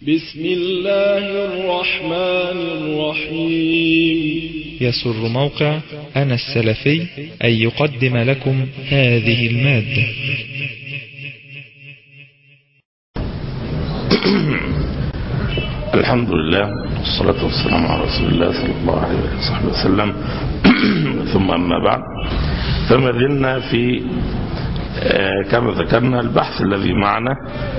بسم الله الرحمن الرحيم يسر موقع أنا السلفي أن يقدم لكم هذه المادة الحمد لله والصلاة والسلام على رسول الله صلى الله عليه وصحبه وسلم ثم أما بعد فما زلنا في آه كما ذكرنا البحث الذي معنا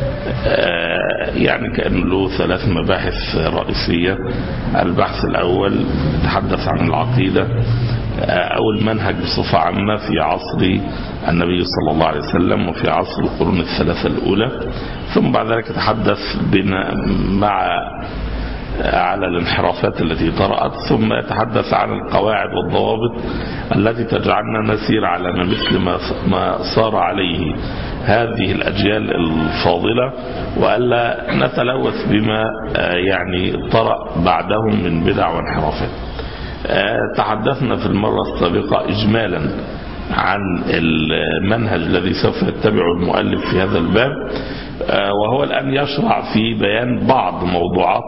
آه يعني كأنه له ثلاث مباحث رئيسية البحث الأول يتحدث عن العقيدة آه أو المنهج بصفة عامة في عصر النبي صلى الله عليه وسلم وفي عصر القرون الثلاثة الأولى ثم بعد ذلك يتحدث بنا مع على الانحرافات التي طرأت ثم يتحدث عن القواعد والضوابط التي تجعلنا نسير على مثل ما صار عليه هذه الأجيال الفاضلة وألا نتلوث بما يعني طرأ بعدهم من بدع وانحرافات تحدثنا في المرة السابقة إجمالا عن المنهج الذي سوف يتبعه المؤلف في هذا الباب وهو الآن يشرع في بيان بعض موضوعات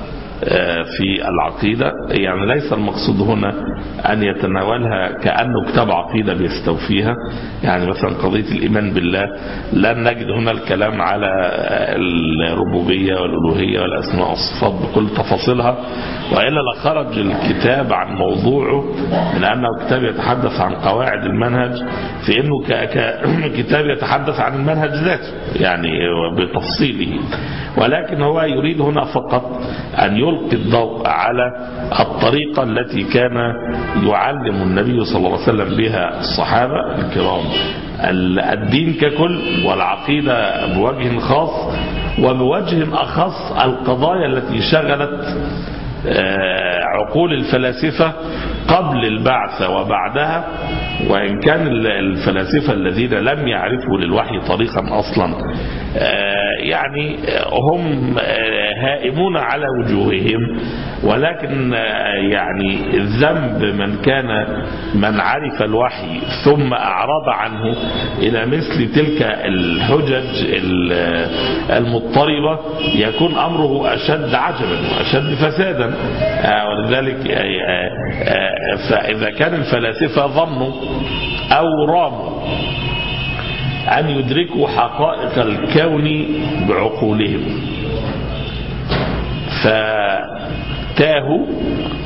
في العقيدة يعني ليس المقصود هنا أن يتناولها كأنه كتاب عقيدة بيستوفيها يعني مثلا قضية الإيمان بالله لن نجد هنا الكلام على الربوبية والألوهية والأسماء والصفات بكل تفاصيلها وإلا لخرج الكتاب عن موضوعه من أنه كتاب يتحدث عن قواعد المنهج في أنه كتاب يتحدث عن المنهج ذاته يعني بتفصيله ولكن هو يريد هنا فقط أن يلقي الضوء على الطريقة التي كان يعلم النبي صلى الله عليه وسلم بها الصحابة الكرام الدين ككل والعقيدة بوجه خاص وبوجه أخص القضايا التي شغلت عقول الفلاسفة قبل البعث وبعدها وإن كان الفلاسفة الذين لم يعرفوا للوحي طريقا أصلا يعني هم هائمون على وجوههم ولكن يعني ذنب من كان من عرف الوحي ثم أعرض عنه إلى مثل تلك الحجج المضطربة يكون أمره أشد عجبا وأشد فسادا ولذلك فإذا كان الفلاسفة ظنوا أو راموا أن يدركوا حقائق الكون بعقولهم فتاهوا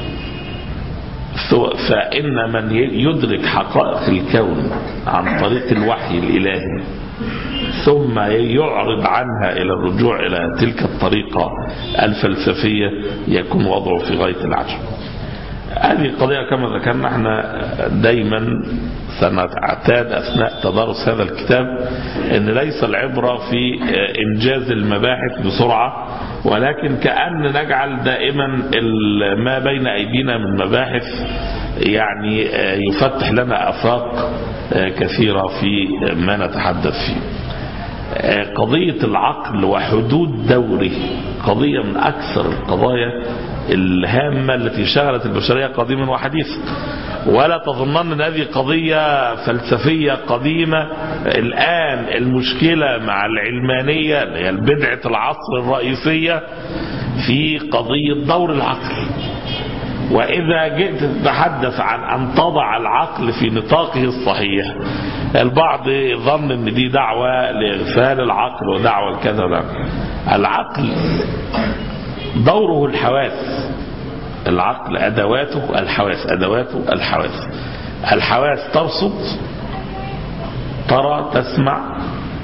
فإن من يدرك حقائق الكون عن طريق الوحي الإلهي ثم يعرض عنها إلى الرجوع إلى تلك الطريقة الفلسفية يكون وضعه في غاية العجب هذه قضية كما ذكرنا احنا دايما سنعتاد أثناء تدارس هذا الكتاب ان ليس العبرة في انجاز المباحث بسرعة ولكن كأن نجعل دائما ما بين أيدينا من مباحث يعني يفتح لنا أفاق كثيرة في ما نتحدث فيه قضية العقل وحدود دوره قضية من أكثر القضايا الهامة التي شغلت البشرية قديما وحديثا ولا تظنن أن هذه قضية فلسفية قديمة الآن المشكلة مع العلمانية اللي هي البدعة العصر الرئيسية في قضية دور العقل وإذا جئت تتحدث عن أن تضع العقل في نطاقه الصحيح البعض ظن أن دي دعوة لإغفال العقل ودعوة كذا العقل دوره الحواس العقل أدواته الحواس أدواته الحواس الحواس ترصد ترى تسمع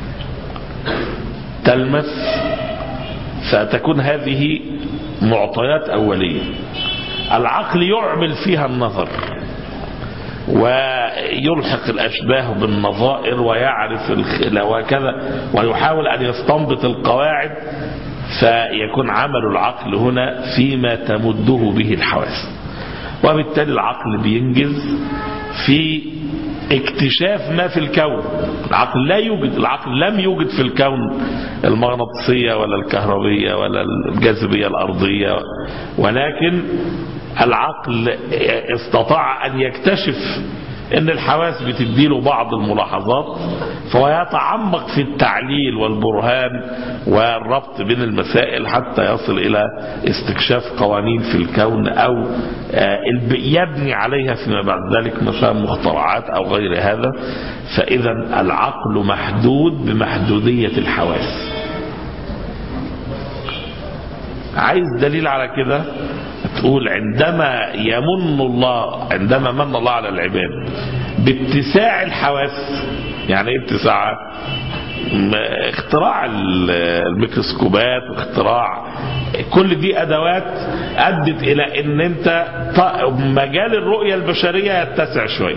تلمس فتكون هذه معطيات أولية العقل يعمل فيها النظر ويلحق الأشباه بالنظائر ويعرف وكذا ويحاول أن يستنبط القواعد فيكون عمل العقل هنا فيما تمده به الحواس وبالتالي العقل بينجز في اكتشاف ما في الكون العقل لا يوجد العقل لم يوجد في الكون المغناطيسية ولا الكهربية ولا الجاذبية الأرضية ولكن العقل استطاع أن يكتشف ان الحواس بتديله بعض الملاحظات فهو يتعمق في التعليل والبرهان والربط بين المسائل حتى يصل الى استكشاف قوانين في الكون او يبني عليها فيما بعد ذلك مثلا مخترعات او غير هذا فاذا العقل محدود بمحدودية الحواس عايز دليل على كده تقول عندما يمن الله عندما من الله على العباد باتساع الحواس يعني ايه اتساع اختراع الميكروسكوبات واختراع كل دي ادوات ادت الى ان انت مجال الرؤية البشرية يتسع شوية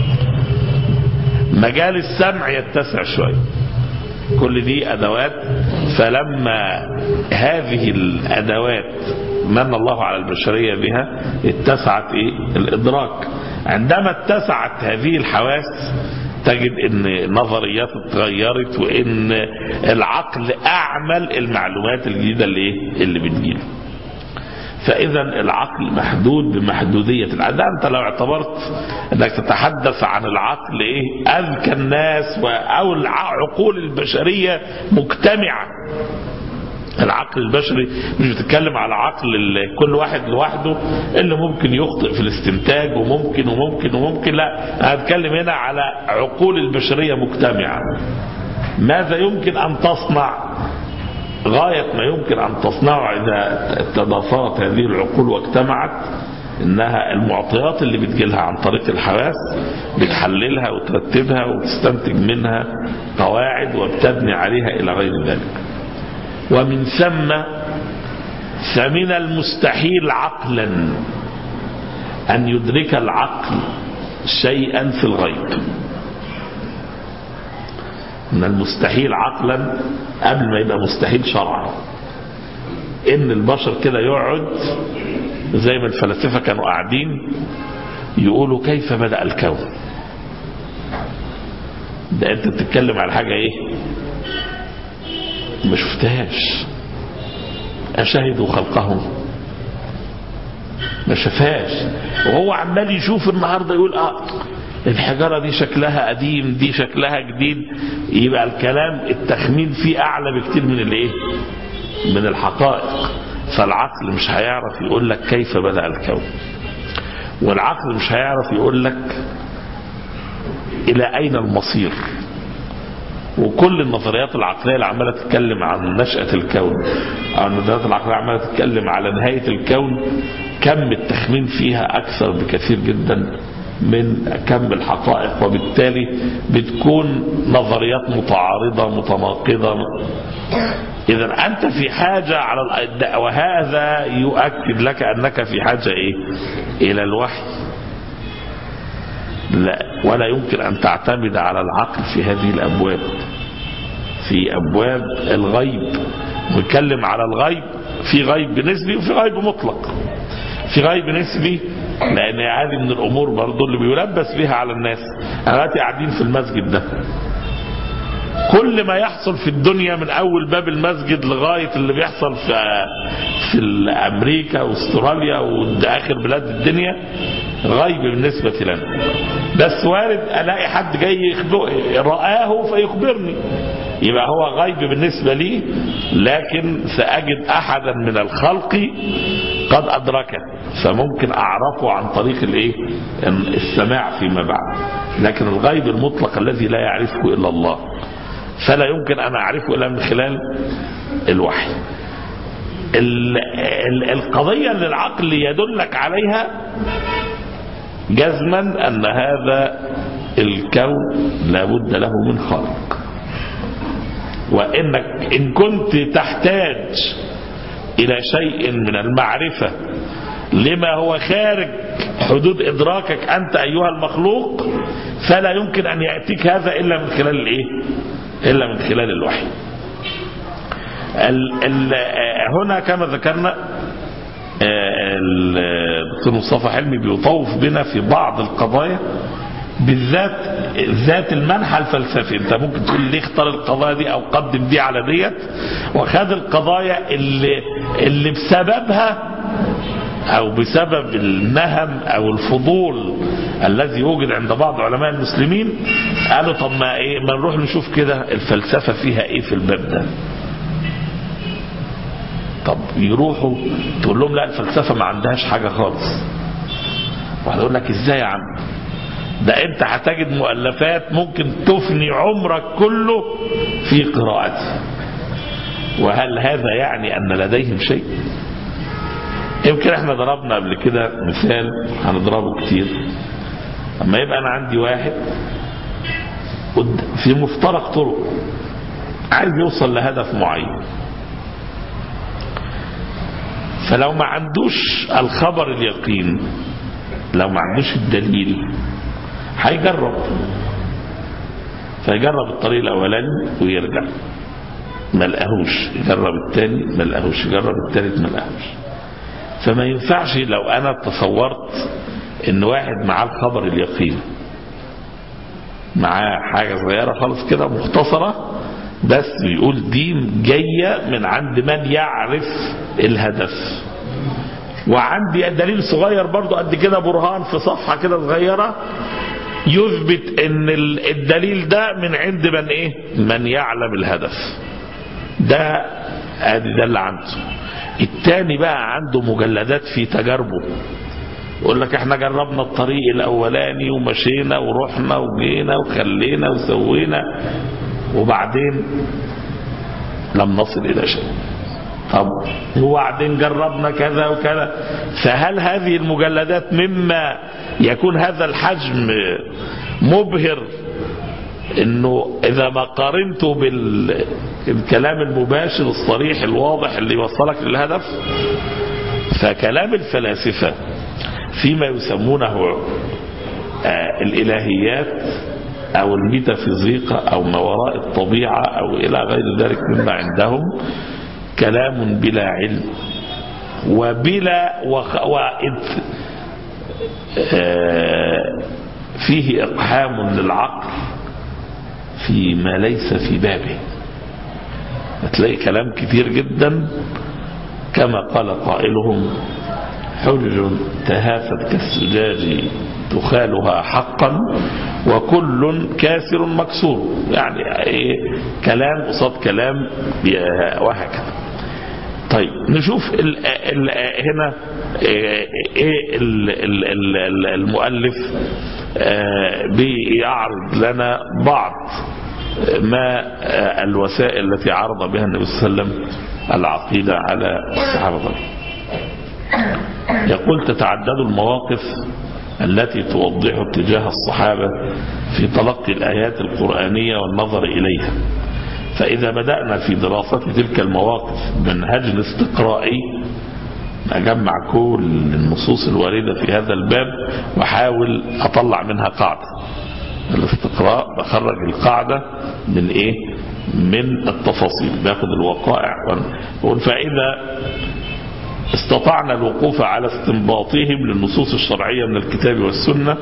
مجال السمع يتسع شوية كل دي ادوات فلما هذه الادوات من الله على البشرية بها اتسعت ايه الادراك عندما اتسعت هذه الحواس تجد ان نظريات اتغيرت وان العقل اعمل المعلومات الجديدة اللي ايه اللي بتجيله فاذا العقل محدود بمحدودية العقل انت لو اعتبرت انك تتحدث عن العقل ايه اذكى الناس او العقول البشرية مجتمعة العقل البشري مش بتتكلم على عقل كل واحد لوحده اللي ممكن يخطئ في الاستنتاج وممكن وممكن وممكن لا انا هتكلم هنا على عقول البشرية مجتمعة ماذا يمكن ان تصنع غاية ما يمكن ان تصنعه اذا تضافرت هذه العقول واجتمعت انها المعطيات اللي بتجيلها عن طريق الحواس بتحللها وترتبها وتستنتج منها قواعد وبتبني عليها الى غير ذلك ومن ثم فمن المستحيل عقلا أن يدرك العقل شيئا في الغيب من المستحيل عقلا قبل ما يبقى مستحيل شرعا ان البشر كده يقعد زي ما الفلاسفه كانوا قاعدين يقولوا كيف بدأ الكون ده انت بتتكلم على حاجة ايه ما شفتهاش أشهدوا خلقهم ما شافهاش وهو عمال يشوف النهاردة يقول اه الحجارة دي شكلها قديم دي شكلها جديد يبقى الكلام التخمين فيه أعلى بكتير من الايه من الحقائق فالعقل مش هيعرف يقول لك كيف بدأ الكون والعقل مش هيعرف يقول لك إلى أين المصير وكل النظريات العقلية اللي عمالة تتكلم عن نشأة الكون أو النظريات العقلية عمالة تتكلم على نهاية الكون كم التخمين فيها أكثر بكثير جدا من كم الحقائق وبالتالي بتكون نظريات متعارضة متناقضة إذا أنت في حاجة على الأ- وهذا يؤكد لك أنك في حاجة إيه؟ إلى الوحي لا ولا يمكن أن تعتمد على العقل في هذه الأبواب في أبواب الغيب نتكلم على الغيب في غيب نسبي وفي غيب مطلق في غيب نسبي لأن هذه من الأمور برضو اللي بيلبس بها على الناس أنا دلوقتي قاعدين في المسجد ده كل ما يحصل في الدنيا من اول باب المسجد لغايه اللي بيحصل في في امريكا واستراليا واخر بلاد الدنيا غيب بالنسبه لنا بس وارد الاقي حد جاي يخبر رآه فيخبرني يبقى هو غيب بالنسبه لي لكن ساجد احدا من الخلق قد ادركه فممكن اعرفه عن طريق الايه السماع فيما بعد لكن الغيب المطلق الذي لا يعرفه الا الله فلا يمكن أن أعرفه إلا من خلال الوحي ال- ال- القضية اللي العقل يدلك عليها جزما أن هذا الكون لابد له من خالق وإنك إن كنت تحتاج إلى شيء من المعرفة لما هو خارج حدود إدراكك أنت أيها المخلوق فلا يمكن أن يأتيك هذا إلا من خلال الإيه؟ إلا من خلال الوحي ال ال هنا كما ذكرنا الدكتور مصطفى حلمي بيطوف بنا في بعض القضايا بالذات ذات المنحى الفلسفي انت ممكن تقول ليه اختار القضايا دي او قدم دي على ديت وخد القضايا اللي اللي بسببها او بسبب النهم او الفضول الذي يوجد عند بعض علماء المسلمين قالوا طب ما ايه ما نروح نشوف كده الفلسفه فيها ايه في الباب ده طب يروحوا تقول لهم لا الفلسفه ما عندهاش حاجه خالص واحد يقول لك ازاي يا عم ده انت هتجد مؤلفات ممكن تفني عمرك كله في قراءتها وهل هذا يعني ان لديهم شيء يمكن احنا ضربنا قبل كده مثال هنضربه كتير اما يبقى انا عندي واحد في مفترق طرق عايز يوصل لهدف معين فلو ما عندوش الخبر اليقين لو ما عندوش الدليل هيجرب فيجرب الطريق الاولاني ويرجع ما لقاهوش يجرب الثاني ما لقاهوش يجرب الثالث ما لقاهوش فما ينفعش لو انا تصورت ان واحد معاه الخبر اليقين معاه حاجة صغيرة خالص كده مختصرة بس بيقول دي جاية من عند من يعرف الهدف وعندي دليل صغير برضو قد كده برهان في صفحة كده صغيرة يثبت ان الدليل ده من عند من ايه من يعلم الهدف ده ادي ده اللي عنده التاني بقى عنده مجلدات في تجاربه يقول لك احنا جربنا الطريق الاولاني ومشينا ورحنا وجينا وخلينا وسوينا وبعدين لم نصل الى شيء طب وبعدين جربنا كذا وكذا فهل هذه المجلدات مما يكون هذا الحجم مبهر انه اذا ما قارنته بالكلام المباشر الصريح الواضح اللي يوصلك للهدف فكلام الفلاسفة فيما يسمونه الالهيات او الميتافيزيقا او ما وراء الطبيعة او الى غير ذلك مما عندهم كلام بلا علم وبلا وخ... وإذ فيه إقحام للعقل فيما ليس في بابه هتلاقي كلام كتير جدا كما قال قائلهم حجج تهافت كالسجاج تخالها حقا وكل كاسر مكسور يعني إيه كلام قصاد كلام وهكذا طيب نشوف ال ال هنا ايه المؤلف بيعرض لنا بعض ما الوسائل التي عرض بها النبي صلى الله عليه وسلم العقيدة على الصحابة يقول تتعدد المواقف التي توضح اتجاه الصحابة في تلقي الآيات القرآنية والنظر إليها فإذا بدأنا في دراسة تلك المواقف منهج استقرائي أجمع كل النصوص الواردة في هذا الباب وحاول أطلع منها قاعدة الاستقراء بخرج القاعدة من إيه من التفاصيل باخد الوقائع فإذا استطعنا الوقوف على استنباطهم للنصوص الشرعية من الكتاب والسنة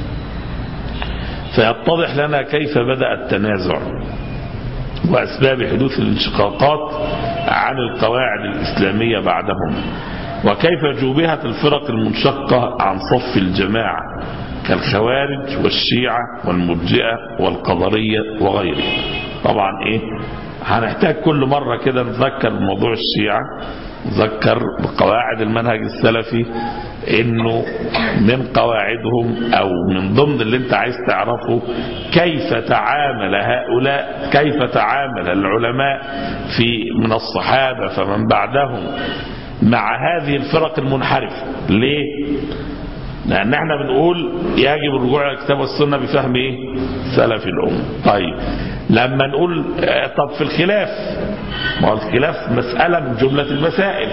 فيتضح لنا كيف بدأ التنازع وأسباب حدوث الانشقاقات عن القواعد الإسلامية بعدهم وكيف جوبهت الفرق المنشقة عن صف الجماعة كالخوارج والشيعة والمرجئة والقدرية وغيره طبعا ايه هنحتاج كل مرة كده نتذكر بموضوع الشيعة نذكر بقواعد المنهج السلفي انه من قواعدهم او من ضمن اللي انت عايز تعرفه كيف تعامل هؤلاء كيف تعامل العلماء في من الصحابة فمن بعدهم مع هذه الفرق المنحرفة ليه لان احنا بنقول يجب الرجوع الى الكتاب والسنه بفهم ايه سلف الامه طيب لما نقول طب في الخلاف ما هو الخلاف مسألة من جملة المسائل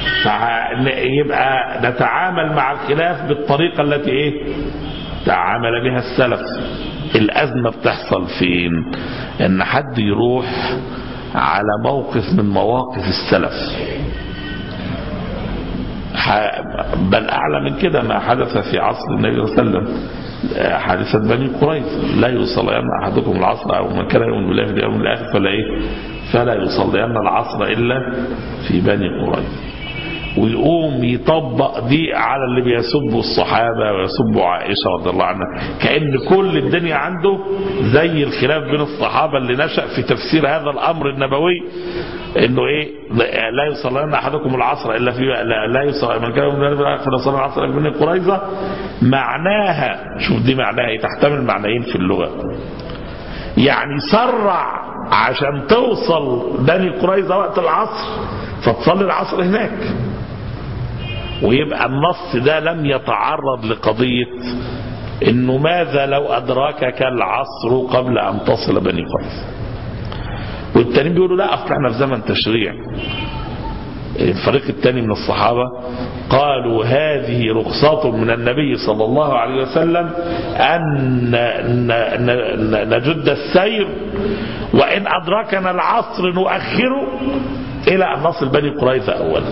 يبقى نتعامل مع الخلاف بالطريقة التي ايه تعامل بها السلف الأزمة بتحصل فين ان حد يروح على موقف من مواقف السلف بل أعلى من كده ما حدث في عصر النبي صلى الله عليه وسلم حادثة بني قريظة لا يصلين أحدكم العصر أو من كان يؤمن بالله في اليوم الآخر فلا إيه فلا يصلين العصر إلا في بني قريظة ويقوم يطبق دي على اللي بيسبوا الصحابة ويسبوا عائشة رضي الله عنها كأن كل الدنيا عنده زي الخلاف بين الصحابة اللي نشأ في تفسير هذا الأمر النبوي انه ايه لا يصلين احدكم العصر الا في لا, لا يصلي من كان من فلا العصر الا من قريظه معناها شوف دي معناها ايه تحتمل معنيين في اللغه يعني سرع عشان توصل بني قريظه وقت العصر فتصلي العصر هناك ويبقى النص ده لم يتعرض لقضيه انه ماذا لو ادركك العصر قبل ان تصل بني قريظه والتانيين بيقولوا لا اصل احنا في زمن تشريع الفريق الثاني من الصحابة قالوا هذه رخصة من النبي صلى الله عليه وسلم أن نجد السير وإن أدركنا العصر نؤخره إلى أن نصل بني قريظة أولا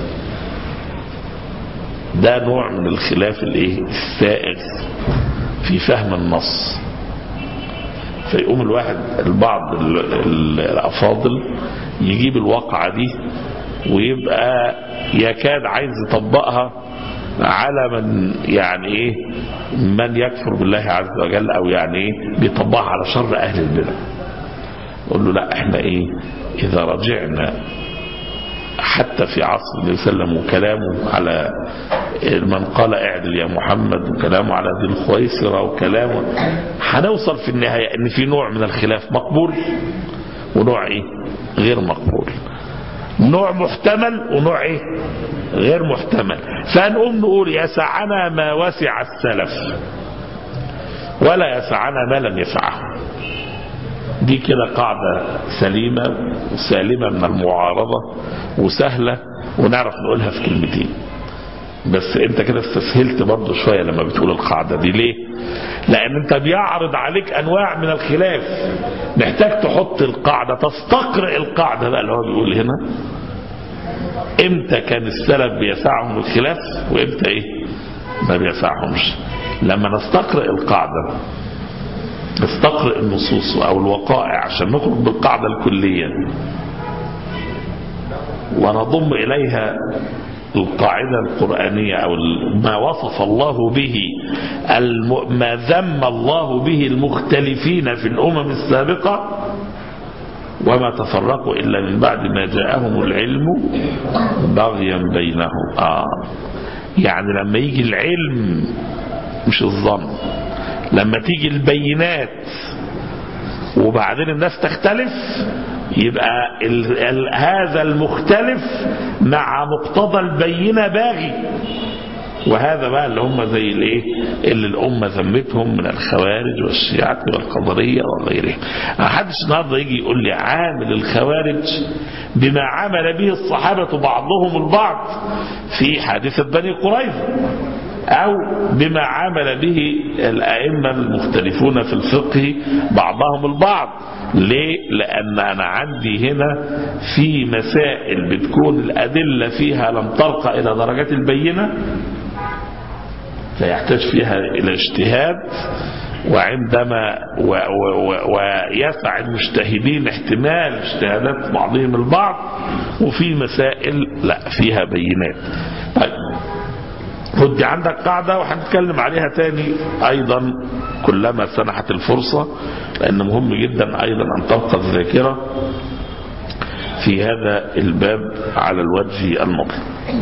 ده نوع من الخلاف الايه السائغ في فهم النص فيقوم الواحد البعض الأفاضل يجيب الواقعة دي ويبقى يكاد عايز يطبقها على من يعني ايه من يكفر بالله عز وجل او يعني ايه بيطبقها على شر اهل البدع يقول له لا احنا ايه اذا رجعنا حتى في عصر النبي صلى الله عليه وسلم وكلامه على من قال اعدل يا محمد وكلامه على ذي الخويسرة وكلامه هنوصل في النهاية ان في نوع من الخلاف مقبول ونوع ايه غير مقبول نوع محتمل ونوع ايه غير محتمل فنقوم نقول يسعنا ما وسع السلف ولا يسعنا ما لم يسعه دي كده قاعدة سليمة وسالمة من المعارضة وسهلة ونعرف نقولها في كلمتين بس انت كده استسهلت برضه شوية لما بتقول القاعدة دي ليه لان انت بيعرض عليك انواع من الخلاف محتاج تحط القاعدة تستقرئ القاعدة بقى اللي هو بيقول هنا امتى كان السلف بيسعهم الخلاف وامتى ايه ما بيسعهمش لما نستقرئ القاعدة نستقرئ النصوص او الوقائع عشان نخرج بالقاعدة الكلية ونضم اليها القاعدة القرآنية أو ما وصف الله به ما ذم الله به المختلفين في الأمم السابقة وما تفرقوا إلا من بعد ما جاءهم العلم بغيا بينهم آه يعني لما يجي العلم مش الظن لما تيجي البينات وبعدين الناس تختلف يبقى ال ال هذا المختلف مع مقتضى البينة باغي وهذا بقى اللي هم زي الايه اللي الامه ذمتهم من الخوارج والشيعة والقدريه وغيرهم ما حدش النهارده يجي يقول لي عامل الخوارج بما عمل به الصحابه بعضهم البعض في حادثه بني قريظه أو بما عمل به الأئمة المختلفون في الفقه بعضهم البعض ليه؟ لأن أنا عندي هنا في مسائل بتكون الأدلة فيها لم ترقى إلى درجات البينة فيحتاج فيها إلى اجتهاد وعندما و و و ويسع المجتهدين احتمال اجتهادات بعضهم البعض وفي مسائل لا فيها بينات طيب خد عندك قاعدة وهنتكلم عليها تاني أيضا كلما سنحت الفرصة لأن مهم جدا أيضا أن تبقى الذاكرة في هذا الباب على الوجه المطلق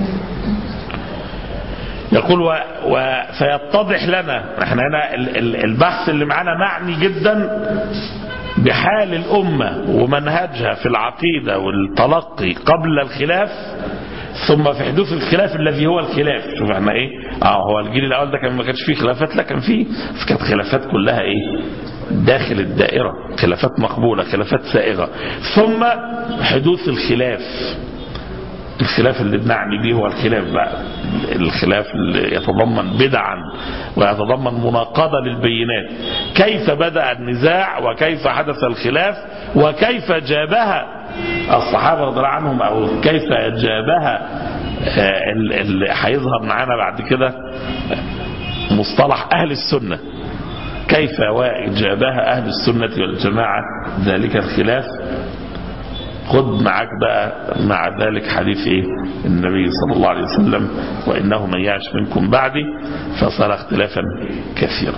يقول و... و... فيتضح لنا احنا هنا البحث اللي معانا معني جدا بحال الأمة ومنهجها في العقيدة والتلقي قبل الخلاف ثم في حدوث الخلاف الذي هو الخلاف شوف احنا ايه اه هو الجيل الاول ده كان ما كانش فيه خلافات لا كان فيه بس كانت خلافات كلها ايه داخل الدائرة خلافات مقبولة خلافات سائغة ثم حدوث الخلاف الخلاف اللي بنعني به هو الخلاف بقى الخلاف اللي يتضمن بدعا ويتضمن مناقضة للبينات كيف بدأ النزاع وكيف حدث الخلاف وكيف جابها الصحابة رضي الله عنهم أو كيف جابها اللي هيظهر معانا بعد كده مصطلح أهل السنة كيف جابها أهل السنة والجماعة ذلك الخلاف خد معاك بقى مع ذلك حديث ايه النبي صلى الله عليه وسلم وانه من يعش منكم بعدي فصار اختلافا كثيرا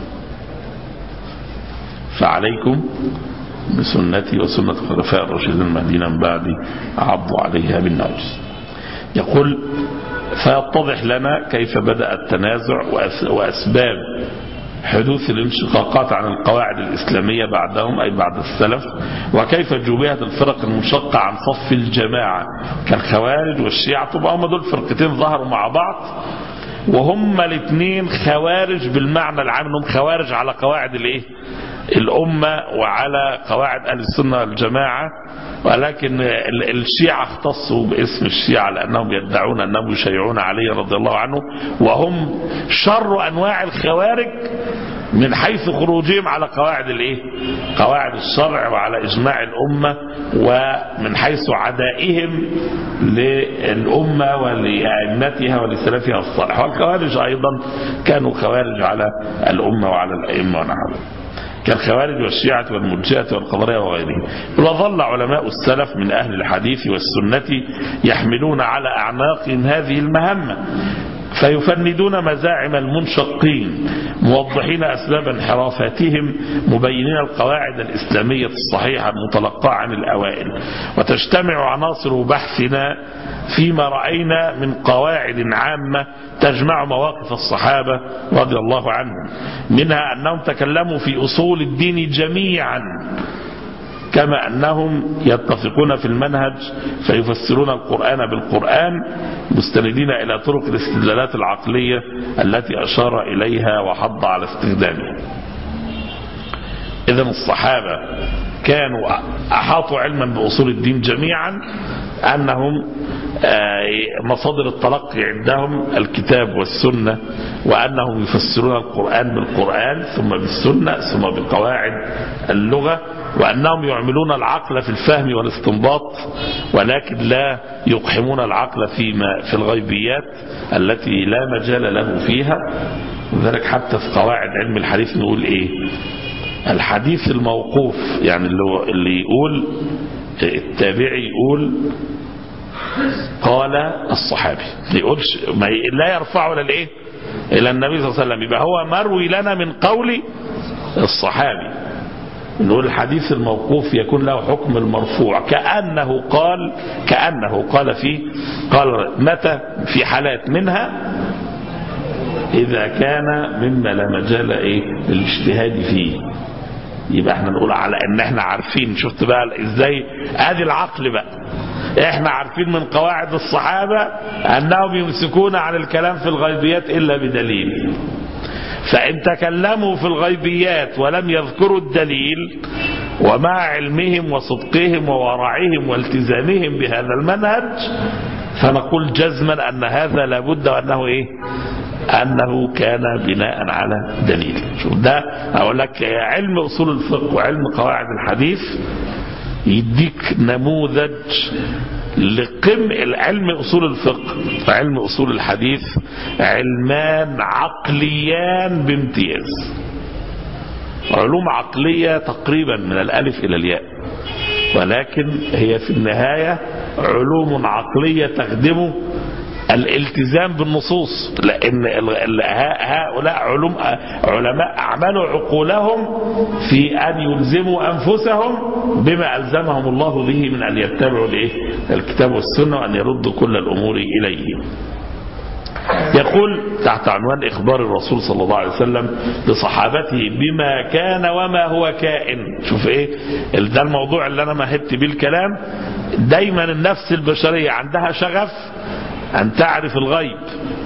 فعليكم بسنتي وسنة الخلفاء الراشدين المهديين من بعدي عضوا عليها بالنوجز يقول فيتضح لنا كيف بدأ التنازع وأسباب حدوث الانشقاقات عن القواعد الإسلامية بعدهم أي بعد السلف وكيف جوبهت الفرق المنشقة عن صف الجماعة كالخوارج والشيعة طبعا هم دول فرقتين ظهروا مع بعض وهم الاثنين خوارج بالمعنى العام انهم خوارج على قواعد الايه الأمة وعلى قواعد أهل السنة والجماعة ولكن الشيعة اختصوا باسم الشيعة لأنهم يدعون أنهم يشيعون علي رضي الله عنه وهم شر أنواع الخوارج من حيث خروجهم على قواعد الايه قواعد الشرع وعلى اجماع الامه ومن حيث عدائهم للامه ولائمتها ولسلفها الصالح والخوارج ايضا كانوا خوارج على الامه وعلى الائمه ونحوهم كالخوارج والشيعة والمرجئة والقدرية وغيرهم وظل علماء السلف من أهل الحديث والسنة يحملون على أعناقهم هذه المهمة فيفندون مزاعم المنشقين موضحين أسباب انحرافاتهم مبينين القواعد الإسلامية الصحيحة المتلقاة عن الأوائل وتجتمع عناصر بحثنا فيما رأينا من قواعد عامة تجمع مواقف الصحابة رضي الله عنهم منها أنهم تكلموا في أصول الدين جميعا كما أنهم يتفقون في المنهج فيفسرون القرآن بالقرآن مستندين إلى طرق الاستدلالات العقلية التي أشار إليها وحض على استخدامها إذا الصحابة كانوا أحاطوا علما بأصول الدين جميعا أنهم مصادر التلقي عندهم الكتاب والسنة وأنهم يفسرون القرآن بالقرآن ثم بالسنة ثم بقواعد اللغة وأنهم يعملون العقل في الفهم والاستنباط ولكن لا يقحمون العقل فيما في الغيبيات التي لا مجال له فيها وذلك حتى في قواعد علم الحديث نقول ايه الحديث الموقوف يعني اللي, اللي يقول التابعي يقول قال الصحابي ما يقولش ما ي... لا يرفعه الى الايه الى النبي صلى الله عليه وسلم يبقى هو مروي لنا من قول الصحابي نقول الحديث الموقوف يكون له حكم المرفوع كأنه قال كأنه قال فيه قال متى في حالات منها إذا كان مما لا مجال إيه للاجتهاد فيه يبقى احنا نقول على ان احنا عارفين شفت بقى ازاي ادي العقل بقى احنا عارفين من قواعد الصحابة انهم يمسكون عن الكلام في الغيبيات الا بدليل فان تكلموا في الغيبيات ولم يذكروا الدليل ومع علمهم وصدقهم وورعهم والتزامهم بهذا المنهج فنقول جزما ان هذا لابد وانه ايه أنه كان بناء على دليل شوف ده أقول لك علم أصول الفقه وعلم قواعد الحديث يديك نموذج لقم علم أصول الفقه وعلم أصول الحديث علمان عقليان بامتياز علوم عقلية تقريبا من الألف إلى الياء ولكن هي في النهاية علوم عقلية تخدم الالتزام بالنصوص لان هؤلاء علوم علماء اعملوا عقولهم في ان يلزموا انفسهم بما الزمهم الله به من ان يتبعوا الايه الكتاب والسنه وان يردوا كل الامور اليه يقول تحت عنوان إخبار الرسول صلى الله عليه وسلم لصحابته بما كان وما هو كائن شوف إيه ده الموضوع اللي أنا مهدت بيه الكلام دايما النفس البشرية عندها شغف أن تعرف الغيب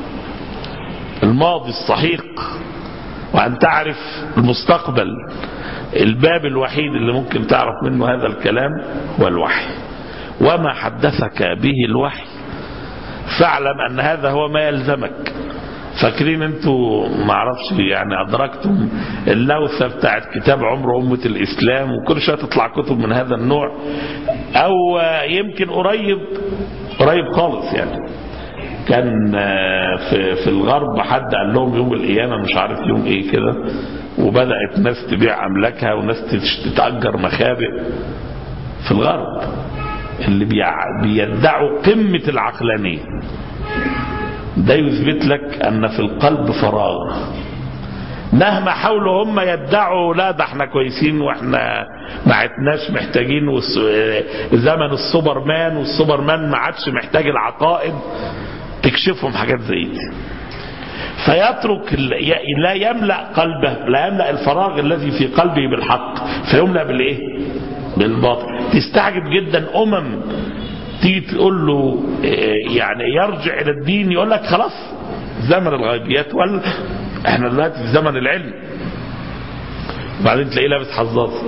الماضي الصحيح وأن تعرف المستقبل الباب الوحيد اللي ممكن تعرف منه هذا الكلام هو الوحي وما حدثك به الوحي فاعلم أن هذا هو ما يلزمك فاكرين انتوا ما اعرفش يعني ادركتم اللوثه بتاعت كتاب عمر امه الاسلام وكل شويه تطلع كتب من هذا النوع او يمكن قريب قريب خالص يعني كان في في الغرب حد قال لهم يوم القيامه مش عارف يوم ايه كده وبدات ناس تبيع املاكها وناس تتاجر مخابئ في الغرب اللي بيع- بيدعوا قمة العقلانية ده يثبت لك أن في القلب فراغ مهما حاولوا هم يدعوا لا ده احنا كويسين واحنا ما عدناش محتاجين والس- زمن السوبرمان والسوبرمان ما عادش محتاج العقائد تكشفهم حاجات زي دي فيترك ال- ي- لا يملأ قلبه لا يملأ الفراغ الذي في قلبه بالحق فيملأ بالايه بالباطل تستعجب جدا أمم تيجي تقول له إيه، يعني يرجع إلى الدين يقول لك خلاص زمن الغيبيات ولا احنا دلوقتي في زمن العلم وبعدين تلاقيه لابس حظاظه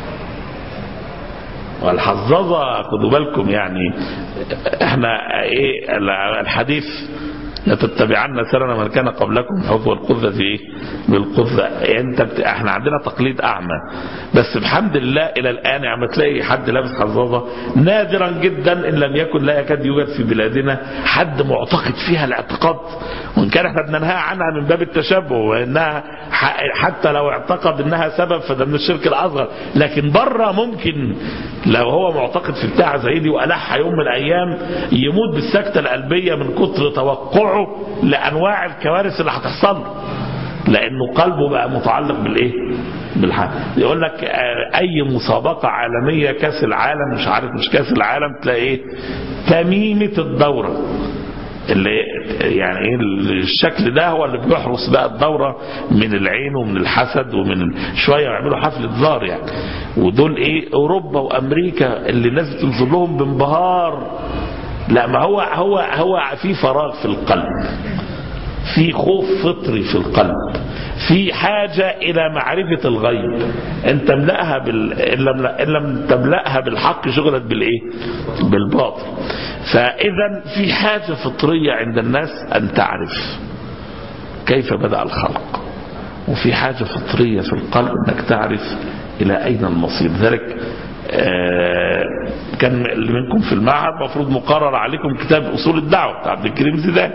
والحظاظه خدوا بالكم يعني احنا ايه الحديث لتتبعن سنن من كان قبلكم حظو القذة ايه بالقذة انت بت... احنا عندنا تقليد اعمى بس بحمد الله الى الان عم تلاقي حد لابس حظاظه نادرا جدا ان لم يكن لا يكاد يوجد في بلادنا حد معتقد فيها الاعتقاد وان كان احنا بننهى عنها من باب التشبه وانها ح... حتى لو اعتقد انها سبب فده من الشرك الاصغر لكن بره ممكن لو هو معتقد في بتاع زي دي والح يوم من الايام يموت بالسكته القلبيه من كتر توقعه لانواع الكوارث اللي هتحصل له لانه قلبه بقى متعلق بالايه بالحق يقول لك آه، اي مسابقه عالميه كاس العالم مش عارف مش كاس العالم تلاقي ايه تميمه الدوره اللي يعني ايه الشكل ده هو اللي بيحرس بقى الدوره من العين ومن الحسد ومن ال- شويه يعملوا حفله زار يعني ودول ايه اوروبا وامريكا اللي الناس بتنظر لهم بانبهار لا ما هو هو هو في فراغ في القلب في خوف فطري في القلب في حاجة إلى معرفة الغيب أن تملأها بال... إن لم... إن لم تملأها بالحق شغلت بالإيه بالباطل فإذا في حاجة فطرية عند الناس أن تعرف كيف بدأ الخلق وفي حاجة فطرية في القلب أنك تعرف إلى أين المصير ذلك آه، كان اللي منكم في المعهد مفروض مقرر عليكم كتاب أصول الدعوة بتاع عبد الكريم زيدان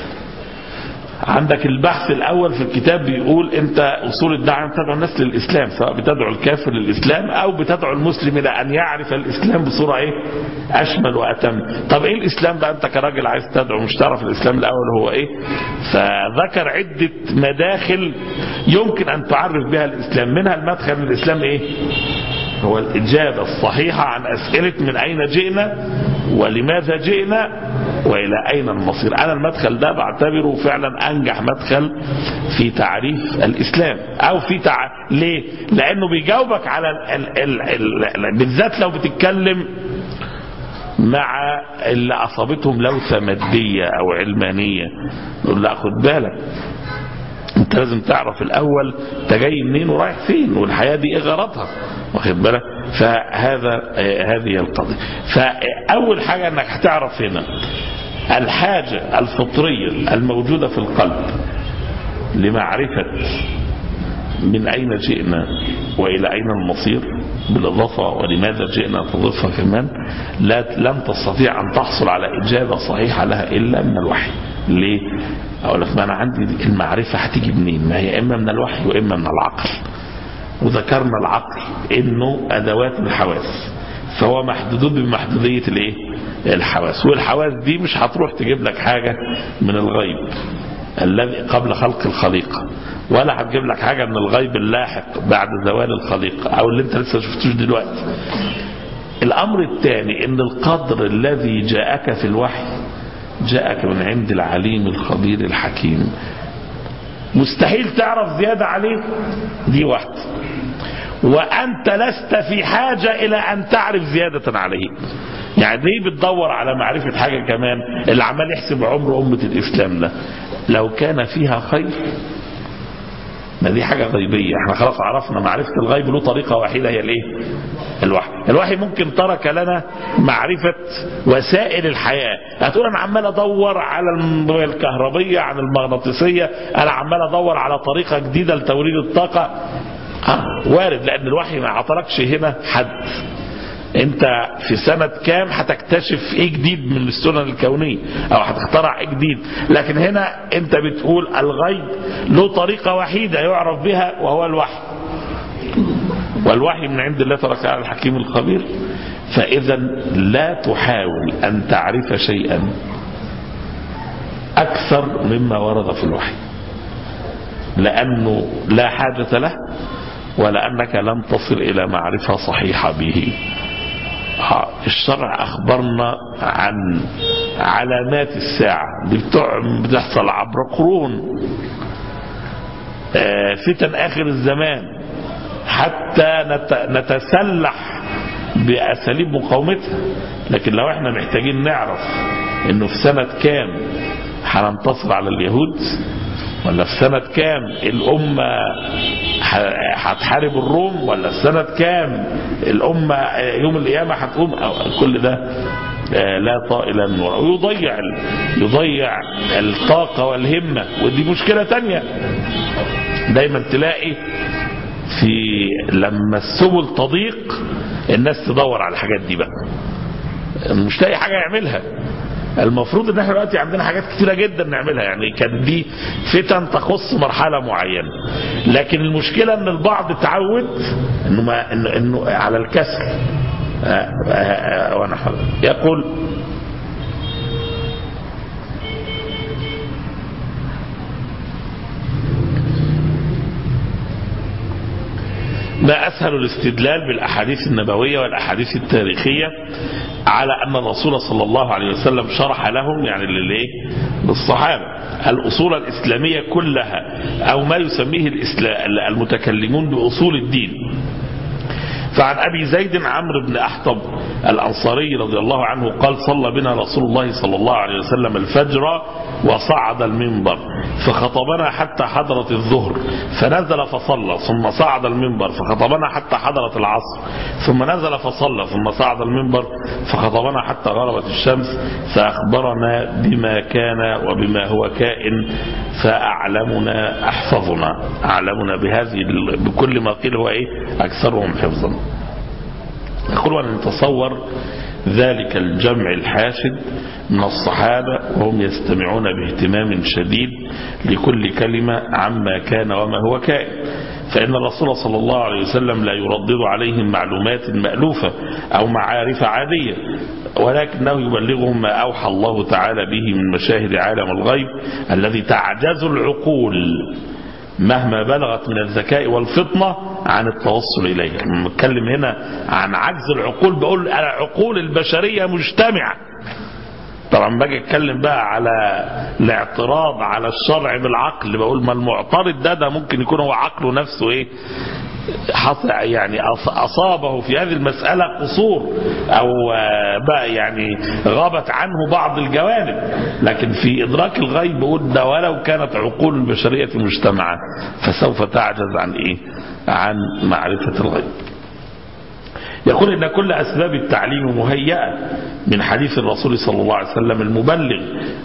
عندك البحث الأول في الكتاب بيقول أنت أصول الدعوة بتدعو الناس للإسلام سواء بتدعو الكافر للإسلام أو بتدعو المسلم إلى أن يعرف الإسلام بصورة إيه أشمل وأتم طب إيه الإسلام بقى أنت كراجل عايز تدعو مش تعرف الإسلام الأول هو إيه فذكر عدة مداخل يمكن أن تعرف بها الإسلام منها المدخل الإسلام إيه هو الإجابة الصحيحة عن أسئلة من أين جئنا ولماذا جئنا وإلى أين المصير أنا المدخل ده بعتبره فعلا أنجح مدخل في تعريف الإسلام أو في تع... ليه؟ لأنه بيجاوبك على ال... ال... ال... ال... بالذات لو بتتكلم مع اللي أصابتهم لوثة مادية أو علمانية نقول لا خد بالك انت لازم تعرف الاول انت جاي منين ورايح فين والحياه دي ايه غرضها واخد بالك فهذا آه، هذه القضيه فاول حاجه انك هتعرف هنا الحاجه الفطريه الموجوده في القلب لمعرفه من أين جئنا وإلى أين المصير بالإضافة ولماذا جئنا تضيفها كمان لا لن تستطيع أن تحصل على إجابة صحيحة لها إلا من الوحي ليه؟ أقول لك ما أنا عندي دي المعرفة هتيجي منين؟ ما هي إما من الوحي وإما من العقل وذكرنا العقل إنه أدوات الحواس فهو محدود بمحدودية الإيه؟ الحواس والحواس دي مش هتروح تجيب لك حاجة من الغيب الذي قبل خلق الخليقة ولا هتجيب لك حاجة من الغيب اللاحق بعد زوال الخليقة أو اللي أنت لسه شفتوش دلوقتي الأمر الثاني أن القدر الذي جاءك في الوحي جاءك من عند العليم الخبير الحكيم مستحيل تعرف زيادة عليه دي واحدة وأنت لست في حاجة إلى أن تعرف زيادة عليه يعني ليه بتدور على معرفة حاجة كمان اللي عمال يحسب عمر أمة الإسلام ده لو كان فيها خير ما دي حاجة غيبية احنا خلاص عرفنا معرفة الغيب له طريقة وحيدة هي الايه الوحي الوحي ممكن ترك لنا معرفة وسائل الحياة هتقول انا عمال ادور على الكهربية عن المغناطيسية انا عمال ادور على طريقة جديدة لتوريد الطاقة آه وارد لان الوحي ما عطلكش هنا حد انت في سنة كام هتكتشف ايه جديد من السنن الكونية او هتخترع ايه جديد لكن هنا انت بتقول الغيب له طريقة وحيدة يعرف بها وهو الوحي والوحي من عند الله تبارك وتعالى الحكيم الخبير فإذا لا تحاول أن تعرف شيئا أكثر مما ورد في الوحي لأنه لا حاجة له ولأنك لم تصل إلى معرفة صحيحة به الشرع أخبرنا عن علامات الساعة دي بتحصل عبر قرون فتن آخر الزمان حتى نتسلح بأساليب مقاومتها لكن لو احنا محتاجين نعرف انه في سنة كام هننتصر على اليهود ولا في سنة كام الأمة هتحارب الروم ولا في سنة كام الأمة يوم القيامة هتقوم كل ده لا طائل النور ويضيع يضيع الطاقة والهمة ودي مشكلة تانية دايما تلاقي في لما السبل تضيق الناس تدور على الحاجات دي بقى مش لاقي حاجة يعملها المفروض ان احنا دلوقتي عندنا حاجات كتيرة جدا نعملها يعني كانت دي فتن تخص مرحلة معينة لكن المشكلة ان البعض تعود انه ما انه, إنه على الكسل وانا يقول ما أسهل الاستدلال بالأحاديث النبوية والأحاديث التاريخية على أن الرسول صلى الله عليه وسلم شرح لهم يعني للإيه؟ للصحابة الأصول الإسلامية كلها أو ما يسميه المتكلمون بأصول الدين فعن أبي زيد عمرو بن أحطب الأنصاري رضي الله عنه قال صلى بنا رسول الله صلى الله عليه وسلم الفجر وصعد المنبر فخطبنا حتى حضرت الظهر فنزل فصلى ثم صعد المنبر فخطبنا حتى حضرت العصر ثم نزل فصلى ثم صعد المنبر فخطبنا حتى غربت الشمس فأخبرنا بما كان وبما هو كائن فأعلمنا أحفظنا أعلمنا بهذه بكل ما قيل هو إيه أكثرهم حفظا يقول أن نتصور ذلك الجمع الحاشد من الصحابة وهم يستمعون باهتمام شديد لكل كلمة عما كان وما هو كائن فإن الرسول صلى الله عليه وسلم لا يردد عليهم معلومات مألوفة أو معارف عادية ولكنه يبلغهم ما أوحى الله تعالى به من مشاهد عالم الغيب الذي تعجز العقول مهما بلغت من الذكاء والفطنة عن التوصل إليه نتكلم هنا عن عجز العقول بقول العقول البشرية مجتمعة طبعا باجي اتكلم بقى على الاعتراض على الشرع بالعقل بقول ما المعترض ده ده ممكن يكون هو عقله نفسه ايه حصل يعني أصابه في هذه المسألة قصور أو بقى يعني غابت عنه بعض الجوانب لكن في إدراك الغيب قلنا ولو كانت عقول البشرية مجتمعة فسوف تعجز عن إيه عن معرفة الغيب يقول إن كل أسباب التعليم مهيئة من حديث الرسول صلى الله عليه وسلم المبلغ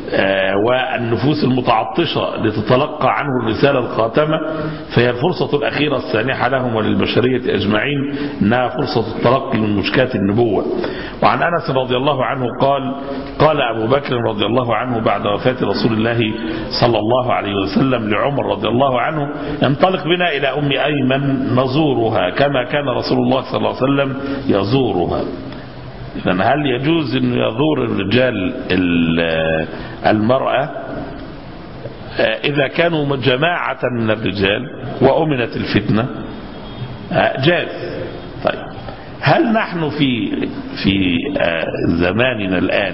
والنفوس المتعطشة لتتلقى عنه الرسالة الخاتمة فهي الفرصة الأخيرة السانحة لهم وللبشرية أجمعين إنها فرصة التلقي من مشكات النبوة وعن أنس رضي الله عنه قال قال أبو بكر رضي الله عنه بعد وفاة رسول الله صلى الله عليه وسلم لعمر رضي الله عنه انطلق بنا إلى أم أيمن نزورها كما كان رسول الله صلى الله عليه وسلم يزورها إذا هل يجوز أن يزور الرجال المرأة إذا كانوا جماعة من الرجال وأمنت الفتنة جاز طيب هل نحن في في زماننا الآن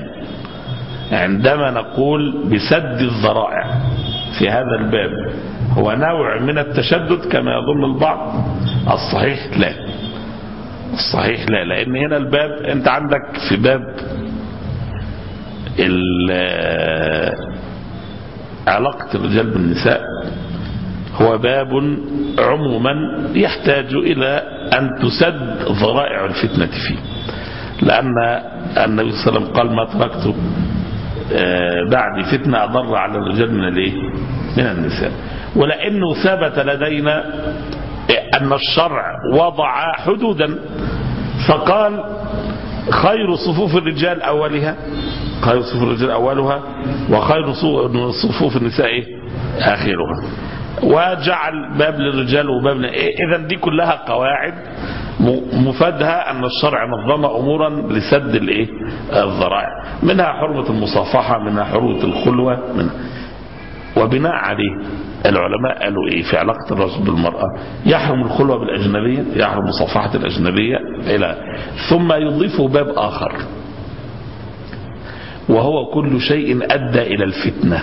عندما نقول بسد الذرائع في هذا الباب هو نوع من التشدد كما يظن البعض الصحيح لا الصحيح لا لان هنا الباب انت عندك في باب علاقة الرجال بالنساء هو باب عموما يحتاج إلى أن تسد ذرائع الفتنة فيه لأن النبي صلى الله عليه وسلم قال ما تركت بعد فتنة أضر على الرجال من الايه من النساء ولأنه ثبت لدينا أن الشرع وضع حدودا فقال خير صفوف الرجال أولها خير صفوف الرجال أولها وخير صفوف النساء آخرها وجعل باب للرجال وباب إذا دي كلها قواعد مفادها أن الشرع نظم أمورا لسد الايه الذرائع منها حرمة المصافحة منها حرمة الخلوة منها وبناء عليه العلماء قالوا ايه في علاقة الرجل بالمرأة يحرم الخلوة بالأجنبية يحرم مصافحة الأجنبية إلى ثم يضيفه باب آخر وهو كل شيء أدى إلى الفتنة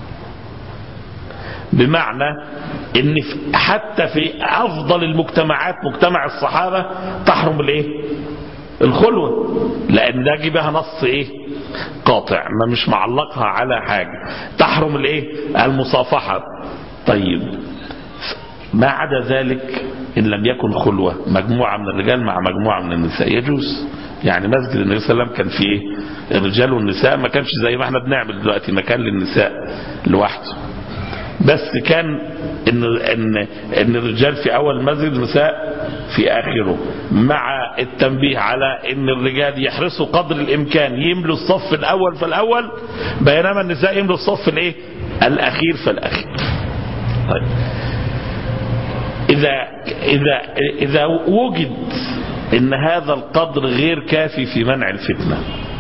بمعنى ان حتى في افضل المجتمعات مجتمع الصحابة تحرم الايه الخلوة لان ده بها نص ايه قاطع ما مش معلقها على حاجة تحرم الايه المصافحة طيب ما عدا ذلك ان لم يكن خلوة مجموعة من الرجال مع مجموعة من النساء يجوز يعني مسجد النبي صلى الله عليه وسلم كان فيه الرجال والنساء ما كانش زي ما احنا بنعمل دلوقتي مكان للنساء لوحده بس كان ان ان ان الرجال في اول المسجد النساء في اخره مع التنبيه على ان الرجال يحرصوا قدر الامكان يملوا الصف الاول فالاول بينما النساء يملوا الصف الايه الاخير فالاخير طيب اذا اذا اذا وجد ان هذا القدر غير كافي في منع الفتنه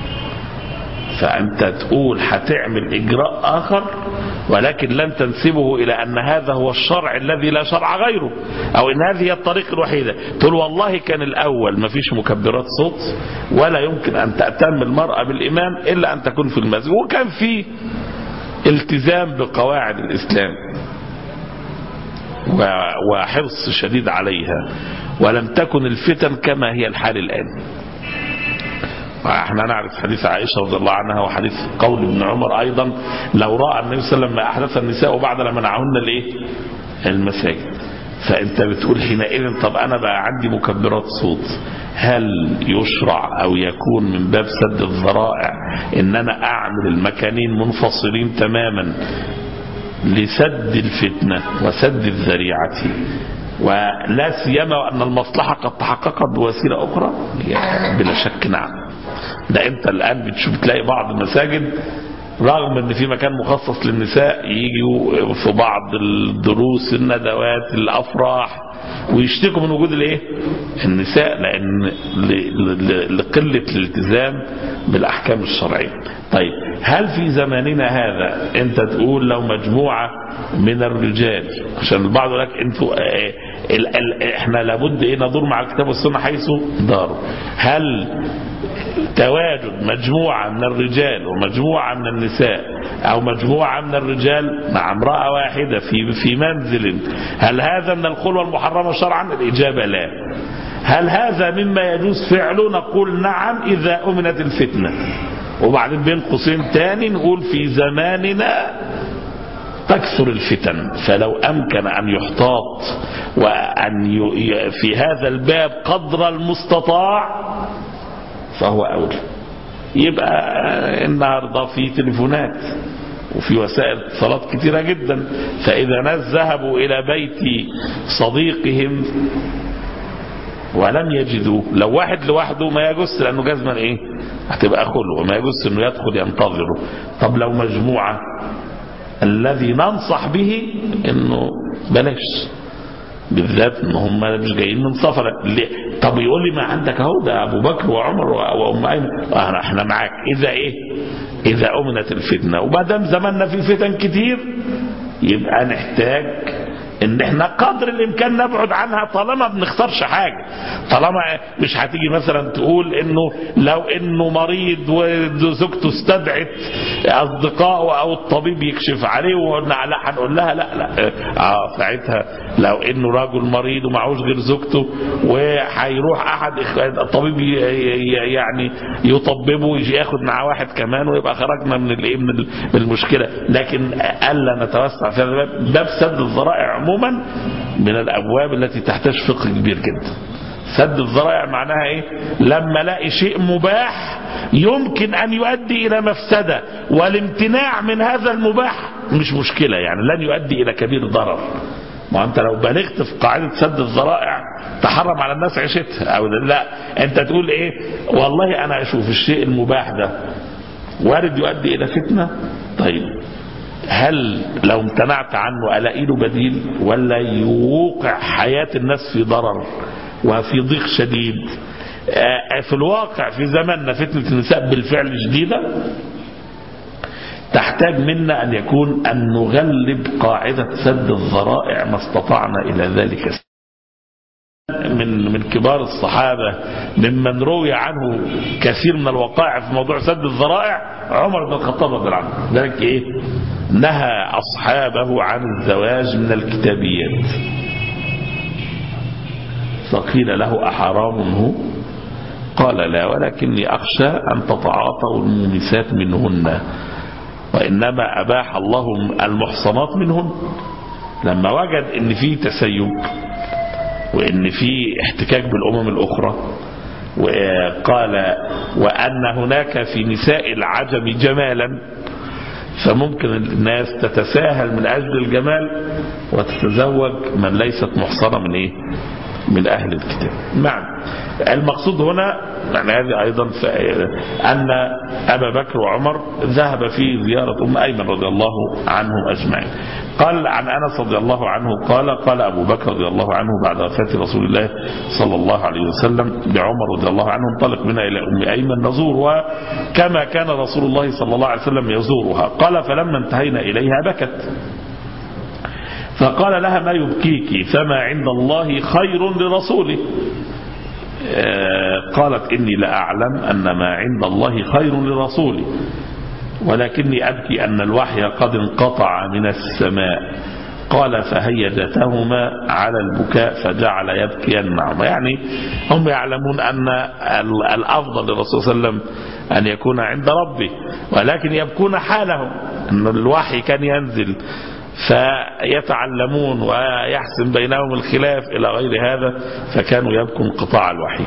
فأنت تقول هتعمل إجراء آخر ولكن لن تنسبه إلى أن هذا هو الشرع الذي لا شرع غيره أو أن هذه هي الطريق الوحيدة تقول والله كان الأول ما فيش مكبرات صوت ولا يمكن أن تأتم المرأة بالإمام إلا أن تكون في المسجد وكان في التزام بقواعد الإسلام وحرص شديد عليها ولم تكن الفتن كما هي الحال الآن احنا نعرف حديث عائشة رضي الله عنها وحديث قول ابن عمر ايضا لو رأى النبي صلى الله عليه وسلم ما احدث النساء بعد لما منعهن الايه المساجد فانت بتقول حينئذ طب انا بقى عندي مكبرات صوت هل يشرع او يكون من باب سد الذرائع ان انا اعمل المكانين منفصلين تماما لسد الفتنة وسد الذريعة ولا سيما وأن المصلحة قد تحققت بوسيلة أخرى بلا شك نعم ده أنت الآن بتشوف تلاقي بعض المساجد رغم ان في مكان مخصص للنساء يجوا في بعض الدروس الندوات الافراح ويشتكوا من وجود الايه النساء لان لقله الالتزام بالاحكام الشرعيه طيب هل في زماننا هذا انت تقول لو مجموعه من الرجال عشان البعض يقول لك انتوا اه ال ال احنا لابد ايه ندور مع الكتاب والسنه حيث داروا هل تواجد مجموعة من الرجال ومجموعة من النساء أو مجموعة من الرجال مع امرأة واحدة في في منزل هل هذا من الخلوة المحرمة شرعا؟ الإجابة لا. هل هذا مما يجوز فعله؟ نقول نعم إذا أمنت الفتنة. وبعدين بين قوسين تاني نقول في زماننا تكثر الفتن فلو أمكن أن يحتاط وأن في هذا الباب قدر المستطاع فهو أولى يبقى النهاردة في تليفونات وفي وسائل اتصالات كثيرة جدا فإذا ناس ذهبوا إلى بيت صديقهم ولم يجدوه لو واحد لوحده ما يجوز لأنه جزما إيه هتبقى خلوة ما يجوز أنه يدخل ينتظره طب لو مجموعة الذي ننصح به أنه بلاش بالذات ان هم مش جايين من سفر طب يقول لي ما عندك اهو ده ابو بكر وعمر وام ايمن احنا معاك اذا ايه اذا امنت الفتنه وما دام زماننا في فتن كتير يبقى نحتاج ان احنا قدر الامكان نبعد عنها طالما بنخسرش حاجه طالما مش هتيجي مثلا تقول انه لو انه مريض وزوجته استدعت اصدقائه او الطبيب يكشف عليه وقلنا لا هنقول لها لا لا اه ساعتها لو انه راجل مريض ومعهوش غير زوجته وهيروح احد الطبيب يعني يطببه ويجي ياخد معاه واحد كمان ويبقى خرجنا من الايه من المشكله لكن الا نتوسع في هذا الباب باب سد الذرائع عموما من الابواب التي تحتاج فقه كبير جدا سد الذرائع معناها ايه لما الاقي شيء مباح يمكن ان يؤدي الى مفسده والامتناع من هذا المباح مش مشكله يعني لن يؤدي الى كبير ضرر ما انت لو بلغت في قاعده سد الذرائع تحرم على الناس عيشتها او لا انت تقول ايه والله انا اشوف الشيء المباح ده وارد يؤدي الى فتنه طيب هل لو امتنعت عنه الاقي له بديل ولا يوقع حياه الناس في ضرر وفي ضيق شديد في الواقع في زماننا فتنة النساء بالفعل شديدة تحتاج منا أن يكون أن نغلب قاعدة سد الذرائع ما استطعنا إلى ذلك من من كبار الصحابة ممن روي عنه كثير من الوقائع في موضوع سد الذرائع عمر بن الخطاب رضي الله عنه ذلك ايه نهى أصحابه عن الزواج من الكتابيات فقيل له أحرام هو قال لا ولكني أخشى أن تتعاطوا المومسات منهن وإنما أباح الله المحصنات منهن لما وجد ان في تسيب وان في احتكاك بالامم الاخرى وقال وان هناك في نساء العجم جمالا فممكن الناس تتساهل من اجل الجمال وتتزوج من ليست محصنه من ايه من اهل الكتاب نعم المقصود هنا يعني هذه ايضا ان ابا بكر وعمر ذهب في زياره ام ايمن رضي الله عنهم اجمعين قال عن انس رضي الله عنه قال قال ابو بكر رضي الله عنه بعد وفاه رسول الله صلى الله عليه وسلم بعمر رضي الله عنه انطلق بنا الى ام ايمن نزورها كما كان رسول الله صلى الله عليه وسلم يزورها قال فلما انتهينا اليها بكت فقال لها ما يبكيك فما عند الله خير لرسوله قالت إني لأعلم أن ما عند الله خير لرسوله ولكني أبكي أن الوحي قد انقطع من السماء قال فهيجتهما على البكاء فجعل يبكيان معهما يعني هم يعلمون أن الأفضل للرسول صلى الله عليه وسلم أن يكون عند ربه ولكن يبكون حالهم أن الوحي كان ينزل فيتعلمون ويحسن بينهم الخلاف إلى غير هذا فكانوا يبكوا انقطاع الوحي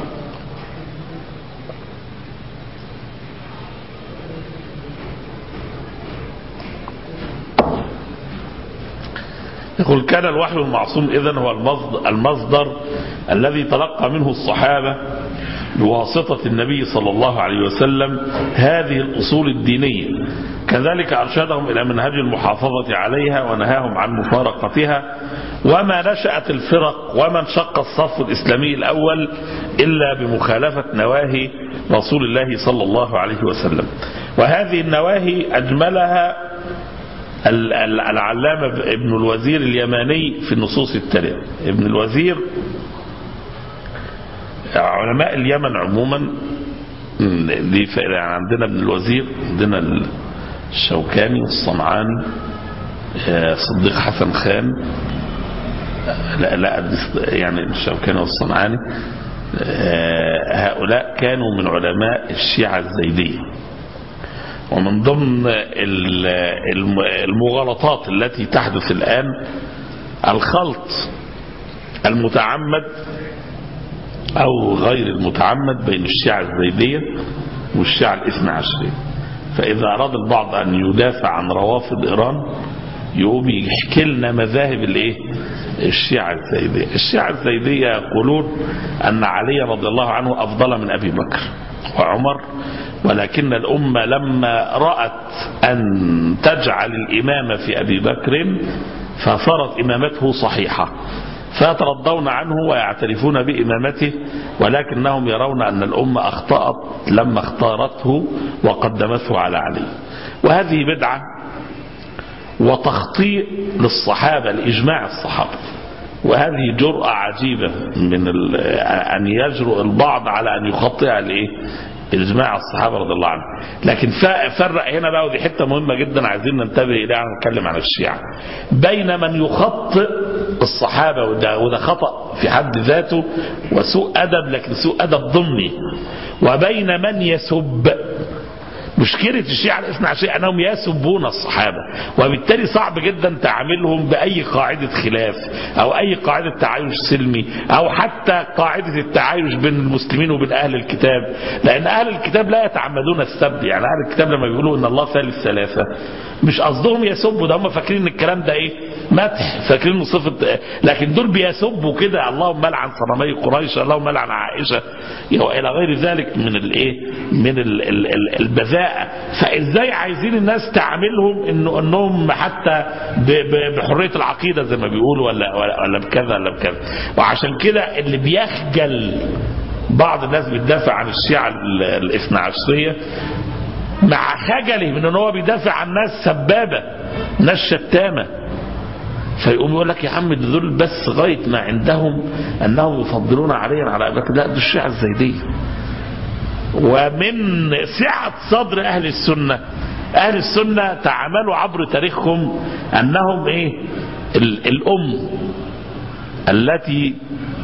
يقول كان الوحي المعصوم إذن هو المصدر, المصدر الذي تلقى منه الصحابة بواسطة النبي صلى الله عليه وسلم هذه الأصول الدينية كذلك أرشدهم إلى منهج المحافظة عليها ونهاهم عن مفارقتها وما نشأت الفرق وما انشق الصف الإسلامي الأول إلا بمخالفة نواهي رسول الله صلى الله عليه وسلم وهذه النواهي أجملها العلامة ابن الوزير اليماني في النصوص التالية ابن الوزير علماء اليمن عموما دي يعني عندنا ابن الوزير عندنا الشوكاني والصنعاني صديق حسن خان لا لا يعني الشوكاني والصنعاني هؤلاء كانوا من علماء الشيعة الزيدية ومن ضمن المغالطات التي تحدث الآن الخلط المتعمد أو غير المتعمد بين الشيعة الزيدية والشيعة الاثنى عشرية فإذا أراد البعض أن يدافع عن روافض إيران يقوم يحكي لنا مذاهب الايه الشيعة الزيدية الشيعة الزيدية يقولون أن علي رضي الله عنه أفضل من أبي بكر وعمر ولكن الأمة لما رأت أن تجعل الإمامة في أبي بكر فصارت إمامته صحيحة فيترضون عنه ويعترفون بإمامته ولكنهم يرون أن الأمة أخطأت لما اختارته وقدمته على علي وهذه بدعة وتخطيء للصحابة لإجماع الصحابة وهذه جرأة عجيبة من أن يجرؤ البعض على أن يخطئ الإيه إجماع الصحابة رضي الله عنهم لكن فرق هنا بقى ودي حتة مهمة جدا عايزين ننتبه إليها ونتكلم عن الشيعة بين من يخطئ الصحابة وده, وده خطأ في حد ذاته وسوء أدب لكن سوء أدب ضمني وبين من يسب مشكلة الشيعة الاثنى عشرية أنهم يسبون الصحابة وبالتالي صعب جدا تعاملهم بأي قاعدة خلاف أو أي قاعدة تعايش سلمي أو حتى قاعدة التعايش بين المسلمين وبين أهل الكتاب لأن أهل الكتاب لا يتعمدون السب يعني أهل الكتاب لما بيقولوا إن الله ثالث ثلاثة مش قصدهم يسبوا ده هم فاكرين ان الكلام ده ايه مدح فاكرين انه صفه لكن دول بيسبوا كده اللهم لعن صنمي قريش اللهم لعن عائشه الى غير ذلك من الايه من البذاء فازاي عايزين الناس تعاملهم انه انهم حتى ب- ب- بحريه العقيده زي ما بيقولوا ولا ولا, ولا بكذا ولا بكذا وعشان كده اللي بيخجل بعض الناس بتدافع عن الشيعة ال- الاثنى عشرية مع خجله من ان هو بيدافع عن ناس سبابة ناس شتامة فيقوم يقول لك يا عم دول بس غاية ما عندهم انهم يفضلون عليا على ابي بكر لا دول الشيعة الزيدية ومن سعة صدر اهل السنة اهل السنة تعاملوا عبر تاريخهم انهم ايه ال- الام التي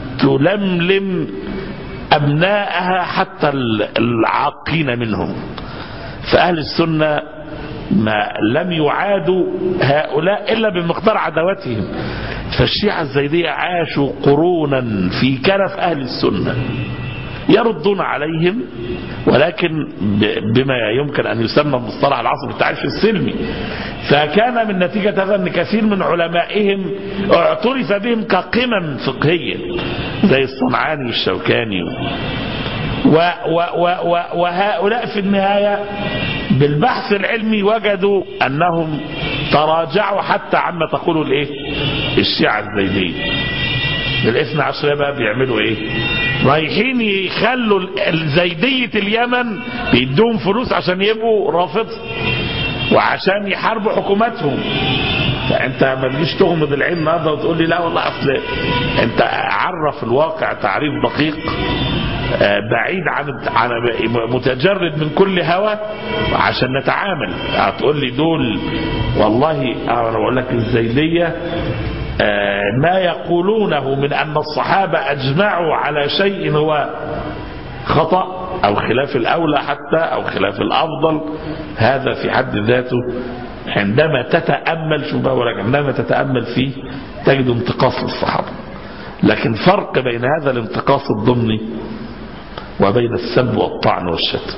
تلملم أبناءها حتى العاقين منهم فأهل السنة ما لم يعادوا هؤلاء إلا بمقدار عداوتهم فالشيعة الزيدية عاشوا قرونا في كنف أهل السنة يردون عليهم ولكن ب- بما يمكن أن يسمى مصطلح العصر التعريف السلمي فكان من نتيجة هذا أن كثير من علمائهم اعترف بهم كقمم فقهية زي الصنعاني والشوكاني و و و و وهؤلاء في النهاية بالبحث العلمي وجدوا أنهم تراجعوا حتى عما تقوله الإيه؟ الشيعة الزيدية الاثنى عشرية بقى بيعملوا ايه رايحين يخلوا الزيدية اليمن بيدوهم فلوس عشان يبقوا رافضة وعشان يحاربوا حكوماتهم فانت ما تجيش تغمض العين النهارده وتقول لي لا والله اصل انت عرف الواقع تعريف دقيق آه، بعيد عن عن متجرد من كل هوى عشان نتعامل هتقول لي دول والله انا بقول لك الزيديه آه، ما يقولونه من أن الصحابة أجمعوا على شيء هو خطأ أو خلاف الأولى حتى أو خلاف الأفضل هذا في حد ذاته عندما تتأمل شو بقى ولك عندما تتأمل فيه تجد انتقاص للصحابة لكن فرق بين هذا الانتقاص الضمني وبين السب والطعن والشتم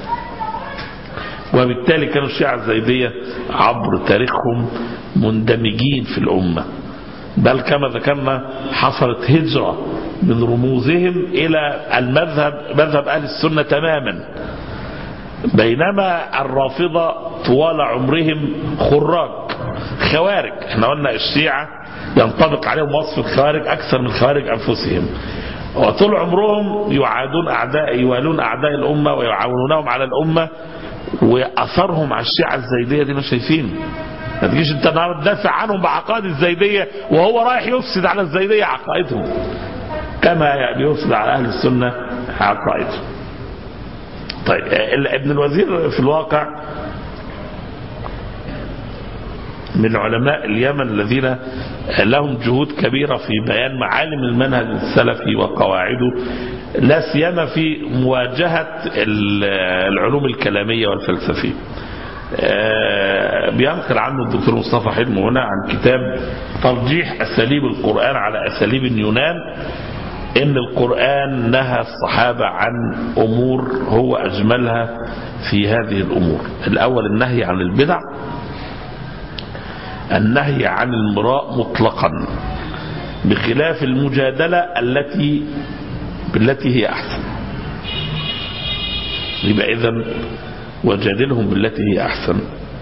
وبالتالي كانوا الشيعة الزيدية عبر تاريخهم مندمجين في الأمة بل كما ذكرنا حصلت هجرة من رموزهم إلى المذهب مذهب أهل السنة تماما بينما الرافضة طوال عمرهم خراج خوارج احنا قلنا الشيعة ينطبق عليهم وصف الخوارج أكثر من خوارج أنفسهم وطول عمرهم يعادون أعداء يوالون أعداء الأمة ويعاونونهم على الأمة وأثرهم على الشيعة الزيدية دي ما شايفين ما تجيش انت النهارده تدافع عنهم بعقائد الزيدية وهو رايح يفسد على الزيدية عقائدهم كما بيفسد على أهل السنة عقائدهم طيب ال- ابن الوزير في الواقع من علماء اليمن الذين لهم جهود كبيرة في بيان معالم المنهج السلفي وقواعده لا سيما في مواجهة ال- العلوم الكلامية والفلسفية آه، بينقل عنه الدكتور مصطفى حلم هنا عن كتاب ترجيح أساليب القرآن على أساليب اليونان إن القرآن نهى الصحابة عن أمور هو أجملها في هذه الأمور الأول النهي عن البدع النهي عن المراء مطلقا بخلاف المجادلة التي بالتي هي أحسن يبقى إذن وجادلهم بالتي هي أحسن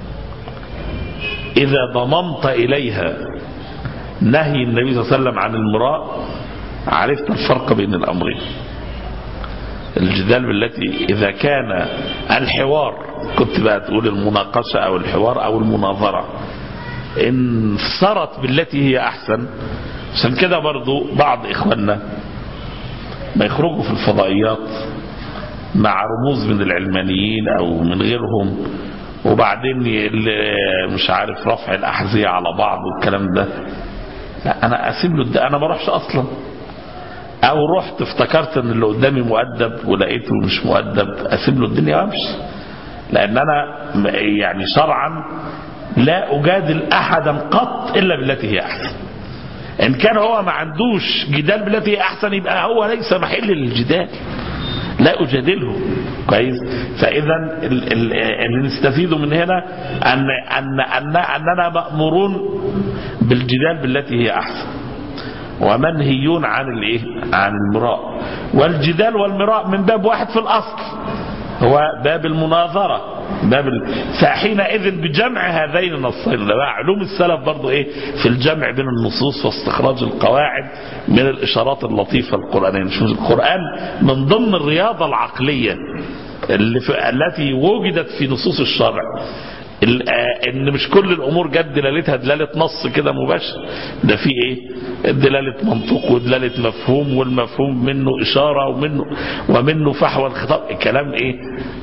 إذا ضممت إليها نهي النبي صلى الله عليه وسلم عن المراء عرفت الفرق بين الأمرين الجدال بالتي إذا كان الحوار كنت بقى تقول المناقشة أو الحوار أو المناظرة إن صارت بالتي هي أحسن عشان كده برضو بعض إخواننا ما يخرجوا في الفضائيات مع رموز من العلمانيين او من غيرهم وبعدين ي- مش عارف رفع الاحذيه على بعض والكلام ده لا انا اسيب له الد- انا ما اروحش اصلا او رحت افتكرت ان اللي قدامي مؤدب ولقيته مش مؤدب اسيب له الدنيا وامشي لان انا م- يعني شرعا لا اجادل احدا قط الا بالتي هي احسن ان كان هو ما عندوش جدال بالتي هي احسن يبقى هو ليس محل للجدال لا أجادله كويس فإذا ال- ال- اللي نستفيد من هنا أن أن أن أننا مأمورون بالجدال بالتي هي أحسن ومنهيون عن الايه عن المراء والجدال والمراء من باب واحد في الأصل هو باب المناظرة باب ال... فحينئذ بجمع هذين النصين ده بقى علوم السلف برضو ايه في الجمع بين النصوص واستخراج القواعد من الاشارات اللطيفه القرانيه مش القران من ضمن الرياضه العقليه اللي في... التي وجدت في نصوص الشرع ان مش كل الامور جت دلالتها دلاله نص كده مباشر ده في ايه دلاله منطق ودلاله مفهوم والمفهوم منه اشاره ومنه ومنه فحوى الخطاب الكلام ايه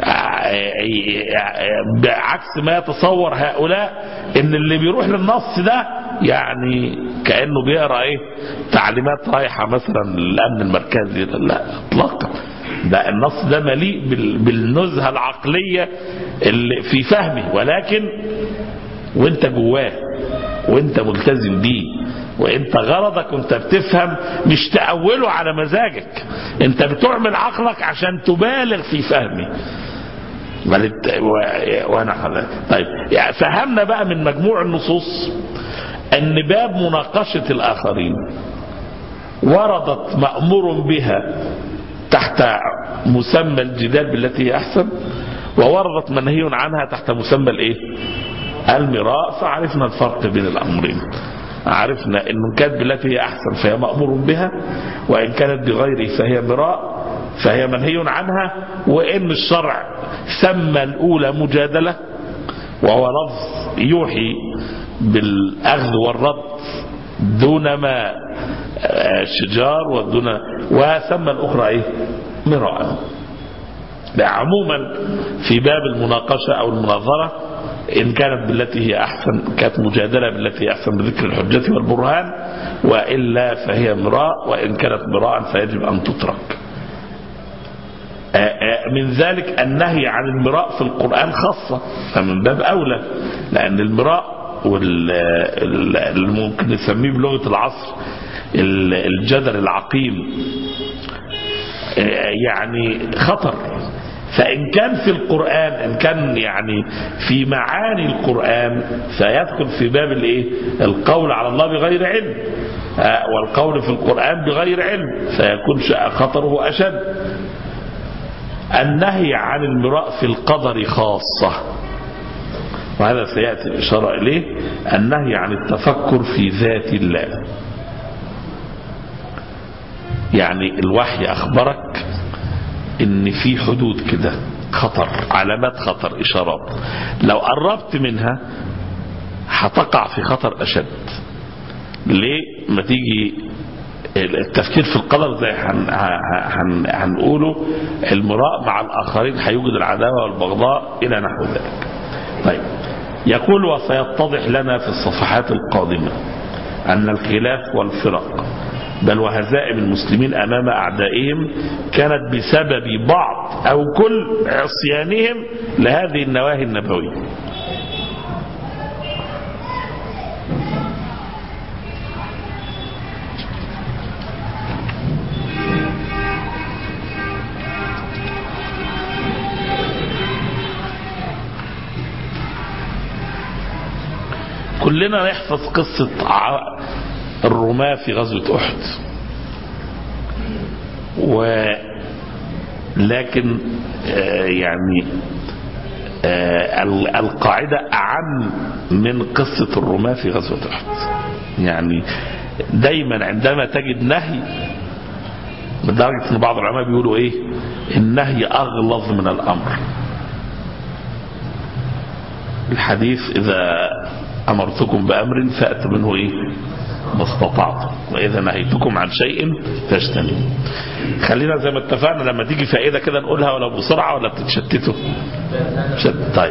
بعكس ما يتصور هؤلاء ان اللي بيروح للنص ده يعني كانه بيقرا ايه تعليمات رايحه مثلا للامن المركزي لا اطلاقا ده النص ده مليء بالنزهة العقلية اللي في فهمه ولكن وانت جواه وانت ملتزم بيه وانت غرضك وانت بتفهم مش تأوله على مزاجك انت بتعمل عقلك عشان تبالغ في فهمه وانا حضرتك طيب يعني فهمنا بقى من مجموع النصوص ان باب مناقشة الاخرين وردت مأمور بها تحت مسمى الجدال بالتي هي أحسن ووردت منهي عنها تحت مسمى الايه المراء فعرفنا الفرق بين الأمرين عرفنا أن كانت بالتي هي أحسن فهي مأمور بها وإن كانت بغيره فهي مراء فهي منهي عنها وإن الشرع سمى الأولى مجادلة وهو لفظ يوحي بالأخذ والرد دون ما شجار ودون وسمى الأخرى إيه مراء عموما في باب المناقشة أو المناظرة إن كانت بالتي هي أحسن كانت مجادلة بالتي هي أحسن بذكر الحجة والبرهان وإلا فهي مراء وإن كانت مراء فيجب أن تترك من ذلك النهي عن المراء في القرآن خاصة فمن باب أولى لأن المراء واللي ممكن نسميه بلغة العصر الجدل العقيم يعني خطر فإن كان في القرآن إن كان يعني في معاني القرآن فيدخل في باب الايه القول على الله بغير علم والقول في القرآن بغير علم فيكون خطره أشد النهي عن المراء في القدر خاصة وهذا سيأتي الإشارة إليه النهي عن التفكر في ذات الله يعني الوحي أخبرك ان في حدود كده خطر علامات خطر إشارات لو قربت منها هتقع في خطر أشد ليه ما تيجي التفكير في القدر زي هن هن هنقوله المراء مع الآخرين هيوجد العداوة والبغضاء إلى نحو ذلك طيب يقول وسيتضح لنا في الصفحات القادمة أن الخلاف والفرق بل وهزائم المسلمين أمام أعدائهم كانت بسبب بعض أو كل عصيانهم لهذه النواهي النبوية كلنا نحفظ قصة الرماة في غزوة أحد ولكن يعني القاعدة أعم من قصة الرماة في غزوة أحد يعني دايما عندما تجد نهي لدرجة ان بعض العلماء بيقولوا ايه النهي اغلظ من الامر الحديث اذا امرتكم بامر فاتوا منه ايه ما استطعتم واذا نهيتكم عن شيء فاجتنبوا خلينا زي ما اتفقنا لما تيجي فائده كده نقولها ولا بسرعه ولا بتتشتتوا شت... طيب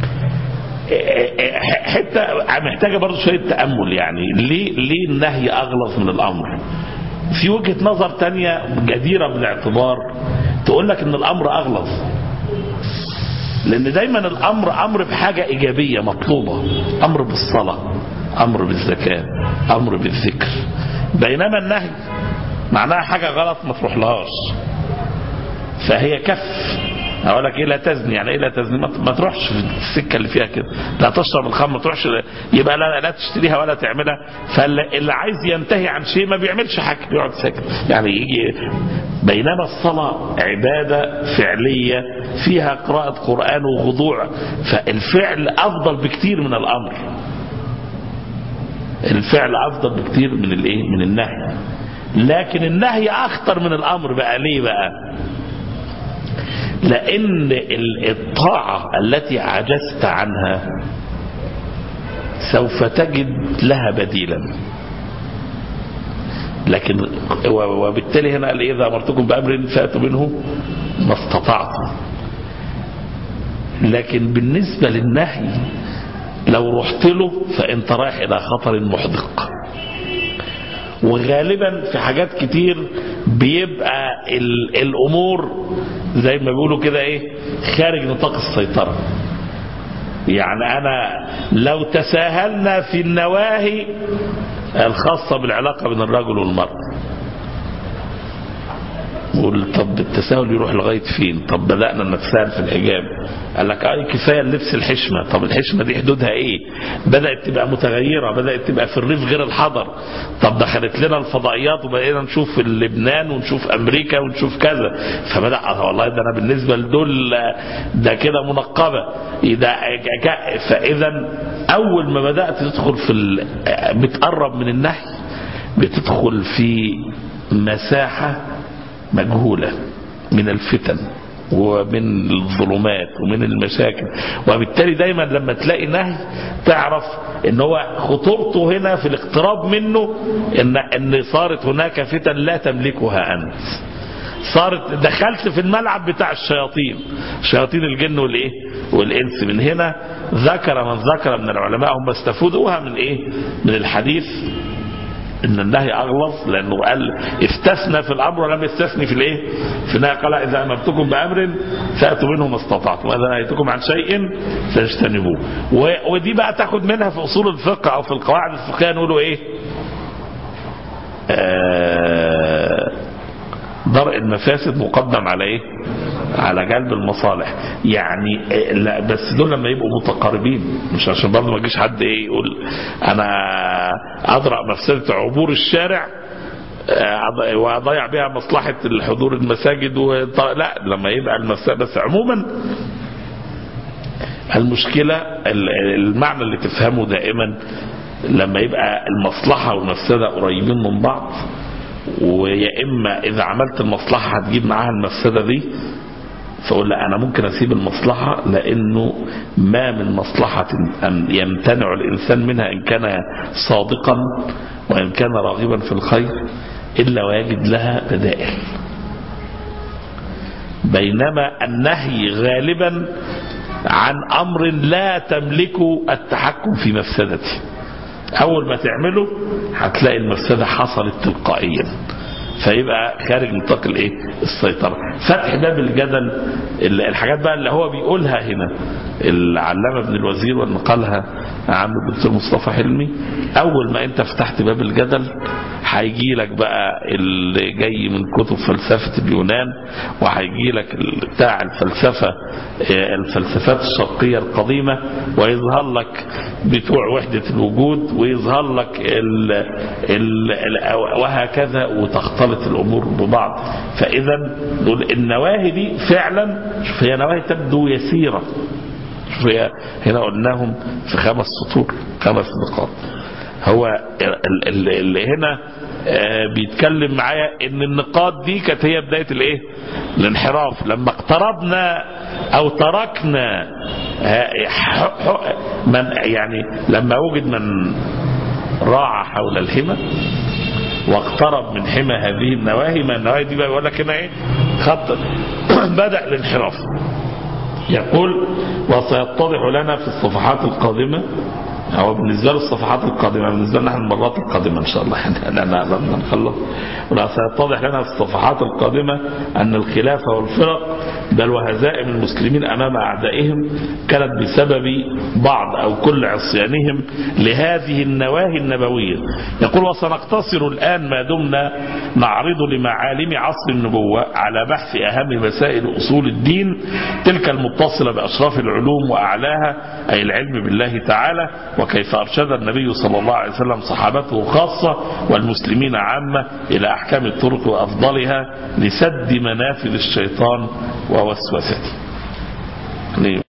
حته محتاجه برضه شويه تامل يعني ليه ليه النهي اغلظ من الامر في وجهه نظر تانية جديره بالاعتبار تقول لك ان الامر اغلظ لان دايما الامر امر بحاجه ايجابيه مطلوبه امر بالصلاه امر بالزكاه امر بالذكر بينما النهي معناها حاجه غلط ما تروحلهاش فهي كف اقول لك ايه لا تزني يعني ايه لا تزني ما ما تروحش في السكه اللي فيها كده لا تشرب الخمر ما تروحش يبقى لا, لا تشتريها ولا تعملها فاللي عايز ينتهي عن شيء ما بيعملش حاجه بيقعد ساكت يعني يجي بينما الصلاه عباده فعليه فيها قراءه قران وخضوع فالفعل افضل بكتير من الامر الفعل افضل بكتير من الايه من النهي لكن النهي اخطر من الامر بقى ليه بقى لان الطاعه التي عجزت عنها سوف تجد لها بديلا لكن وبالتالي هنا قال اذا امرتكم بامر فاتوا منه ما استطعتم لكن بالنسبه للنهي لو رحت له فانت رايح الى خطر محدق وغالبا في حاجات كتير بيبقى الامور زي ما بيقولوا كده ايه خارج نطاق السيطره يعني انا لو تساهلنا في النواهي الخاصه بالعلاقه بين الرجل والمراه قول طب التساهل يروح لغايه فين طب بدانا نتساهل في الحجاب قال لك اه كفايه اللبس الحشمه طب الحشمه دي حدودها ايه بدات تبقى متغيره بدات تبقى في الريف غير الحضر طب دخلت لنا الفضائيات وبقينا نشوف لبنان ونشوف امريكا ونشوف كذا فبدا آه والله ده انا بالنسبه لدول ده كده منقبه ده فاذا اول ما بدات تدخل في ال... بتقرب من النهي بتدخل في مساحه مجهولة من الفتن ومن الظلمات ومن المشاكل وبالتالي دايما لما تلاقي نهي تعرف ان هو خطورته هنا في الاقتراب منه ان ان صارت هناك فتن لا تملكها انت صارت دخلت في الملعب بتاع الشياطين شياطين الجن والايه والانس من هنا ذكر من ذكر من العلماء هم استفادوها من ايه من الحديث ان النهي اغلظ لانه قال استثنى في الامر ولم يستثني في الايه في النهي قال اذا امرتكم بامر فاتوا منه ما استطعتم واذا نهيتكم عن شيء فاجتنبوه ودي بقى تاخد منها في اصول الفقه او في القواعد الفقهيه نقولوا ايه آه درء المفاسد مقدم على ايه على جلب المصالح يعني لا بس دول لما يبقوا متقاربين مش عشان برضه ما يجيش حد ايه يقول انا ادرأ مفسده عبور الشارع واضيع بها مصلحه الحضور المساجد لا لما يبقى المفسده بس عموما المشكله المعنى اللي تفهمه دائما لما يبقى المصلحه والمفسده قريبين من بعض ويا اما اذا عملت المصلحه هتجيب معاها المفسده دي فقول لا انا ممكن اسيب المصلحه لانه ما من مصلحه ان يمتنع الانسان منها ان كان صادقا وان كان راغبا في الخير الا ويجد لها بدائل بينما النهي غالبا عن امر لا تملك التحكم في مفسدته اول ما تعمله هتلاقي المفسده حصلت تلقائيا فيبقى خارج نطاق الايه السيطره فتح باب الجدل الحاجات بقى اللي هو بيقولها هنا العلامه ابن الوزير ونقلها عن الدكتور مصطفى حلمي اول ما انت فتحت باب الجدل هيجي لك بقى اللي جاي من كتب فلسفه اليونان وهيجي لك بتاع الفلسفه الفلسفات الشرقيه القديمه ويظهر لك بتوع وحده الوجود ويظهر لك ال ال وهكذا وتختلط الامور ببعض فاذا النواهي دي فعلا شوف هي نواهي تبدو يسيره شوف هي هنا قلناهم في خمس سطور خمس نقاط هو اللي هنا بيتكلم معايا ان النقاط دي كانت هي بدايه الايه الانحراف لما اقتربنا او تركنا من يعني لما وجد من راعى حول الحمى واقترب من حمى هذه النواهي ما النواهي دي بقى يقول لك هنا ايه خط بدا الانحراف يقول وسيتضح لنا في الصفحات القادمه هو بالنسبة له الصفحات القادمة بالنسبة لنا احنا المرات القادمة إن شاء الله يعني لأن قربنا نخلص ولا سيتضح لنا في الصفحات القادمة أن الخلافة والفرق بل وهزائم المسلمين أمام أعدائهم كانت بسبب بعض أو كل عصيانهم لهذه النواهي النبوية يقول وسنقتصر الآن ما دمنا نعرض لمعالم عصر النبوة على بحث أهم مسائل أصول الدين تلك المتصلة بأشراف العلوم وأعلاها أي العلم بالله تعالى وكيف أرشد النبي صلى الله عليه وسلم صحابته خاصة والمسلمين عامة إلى أحكام الطرق وأفضلها لسد منافذ الشيطان ووسوسته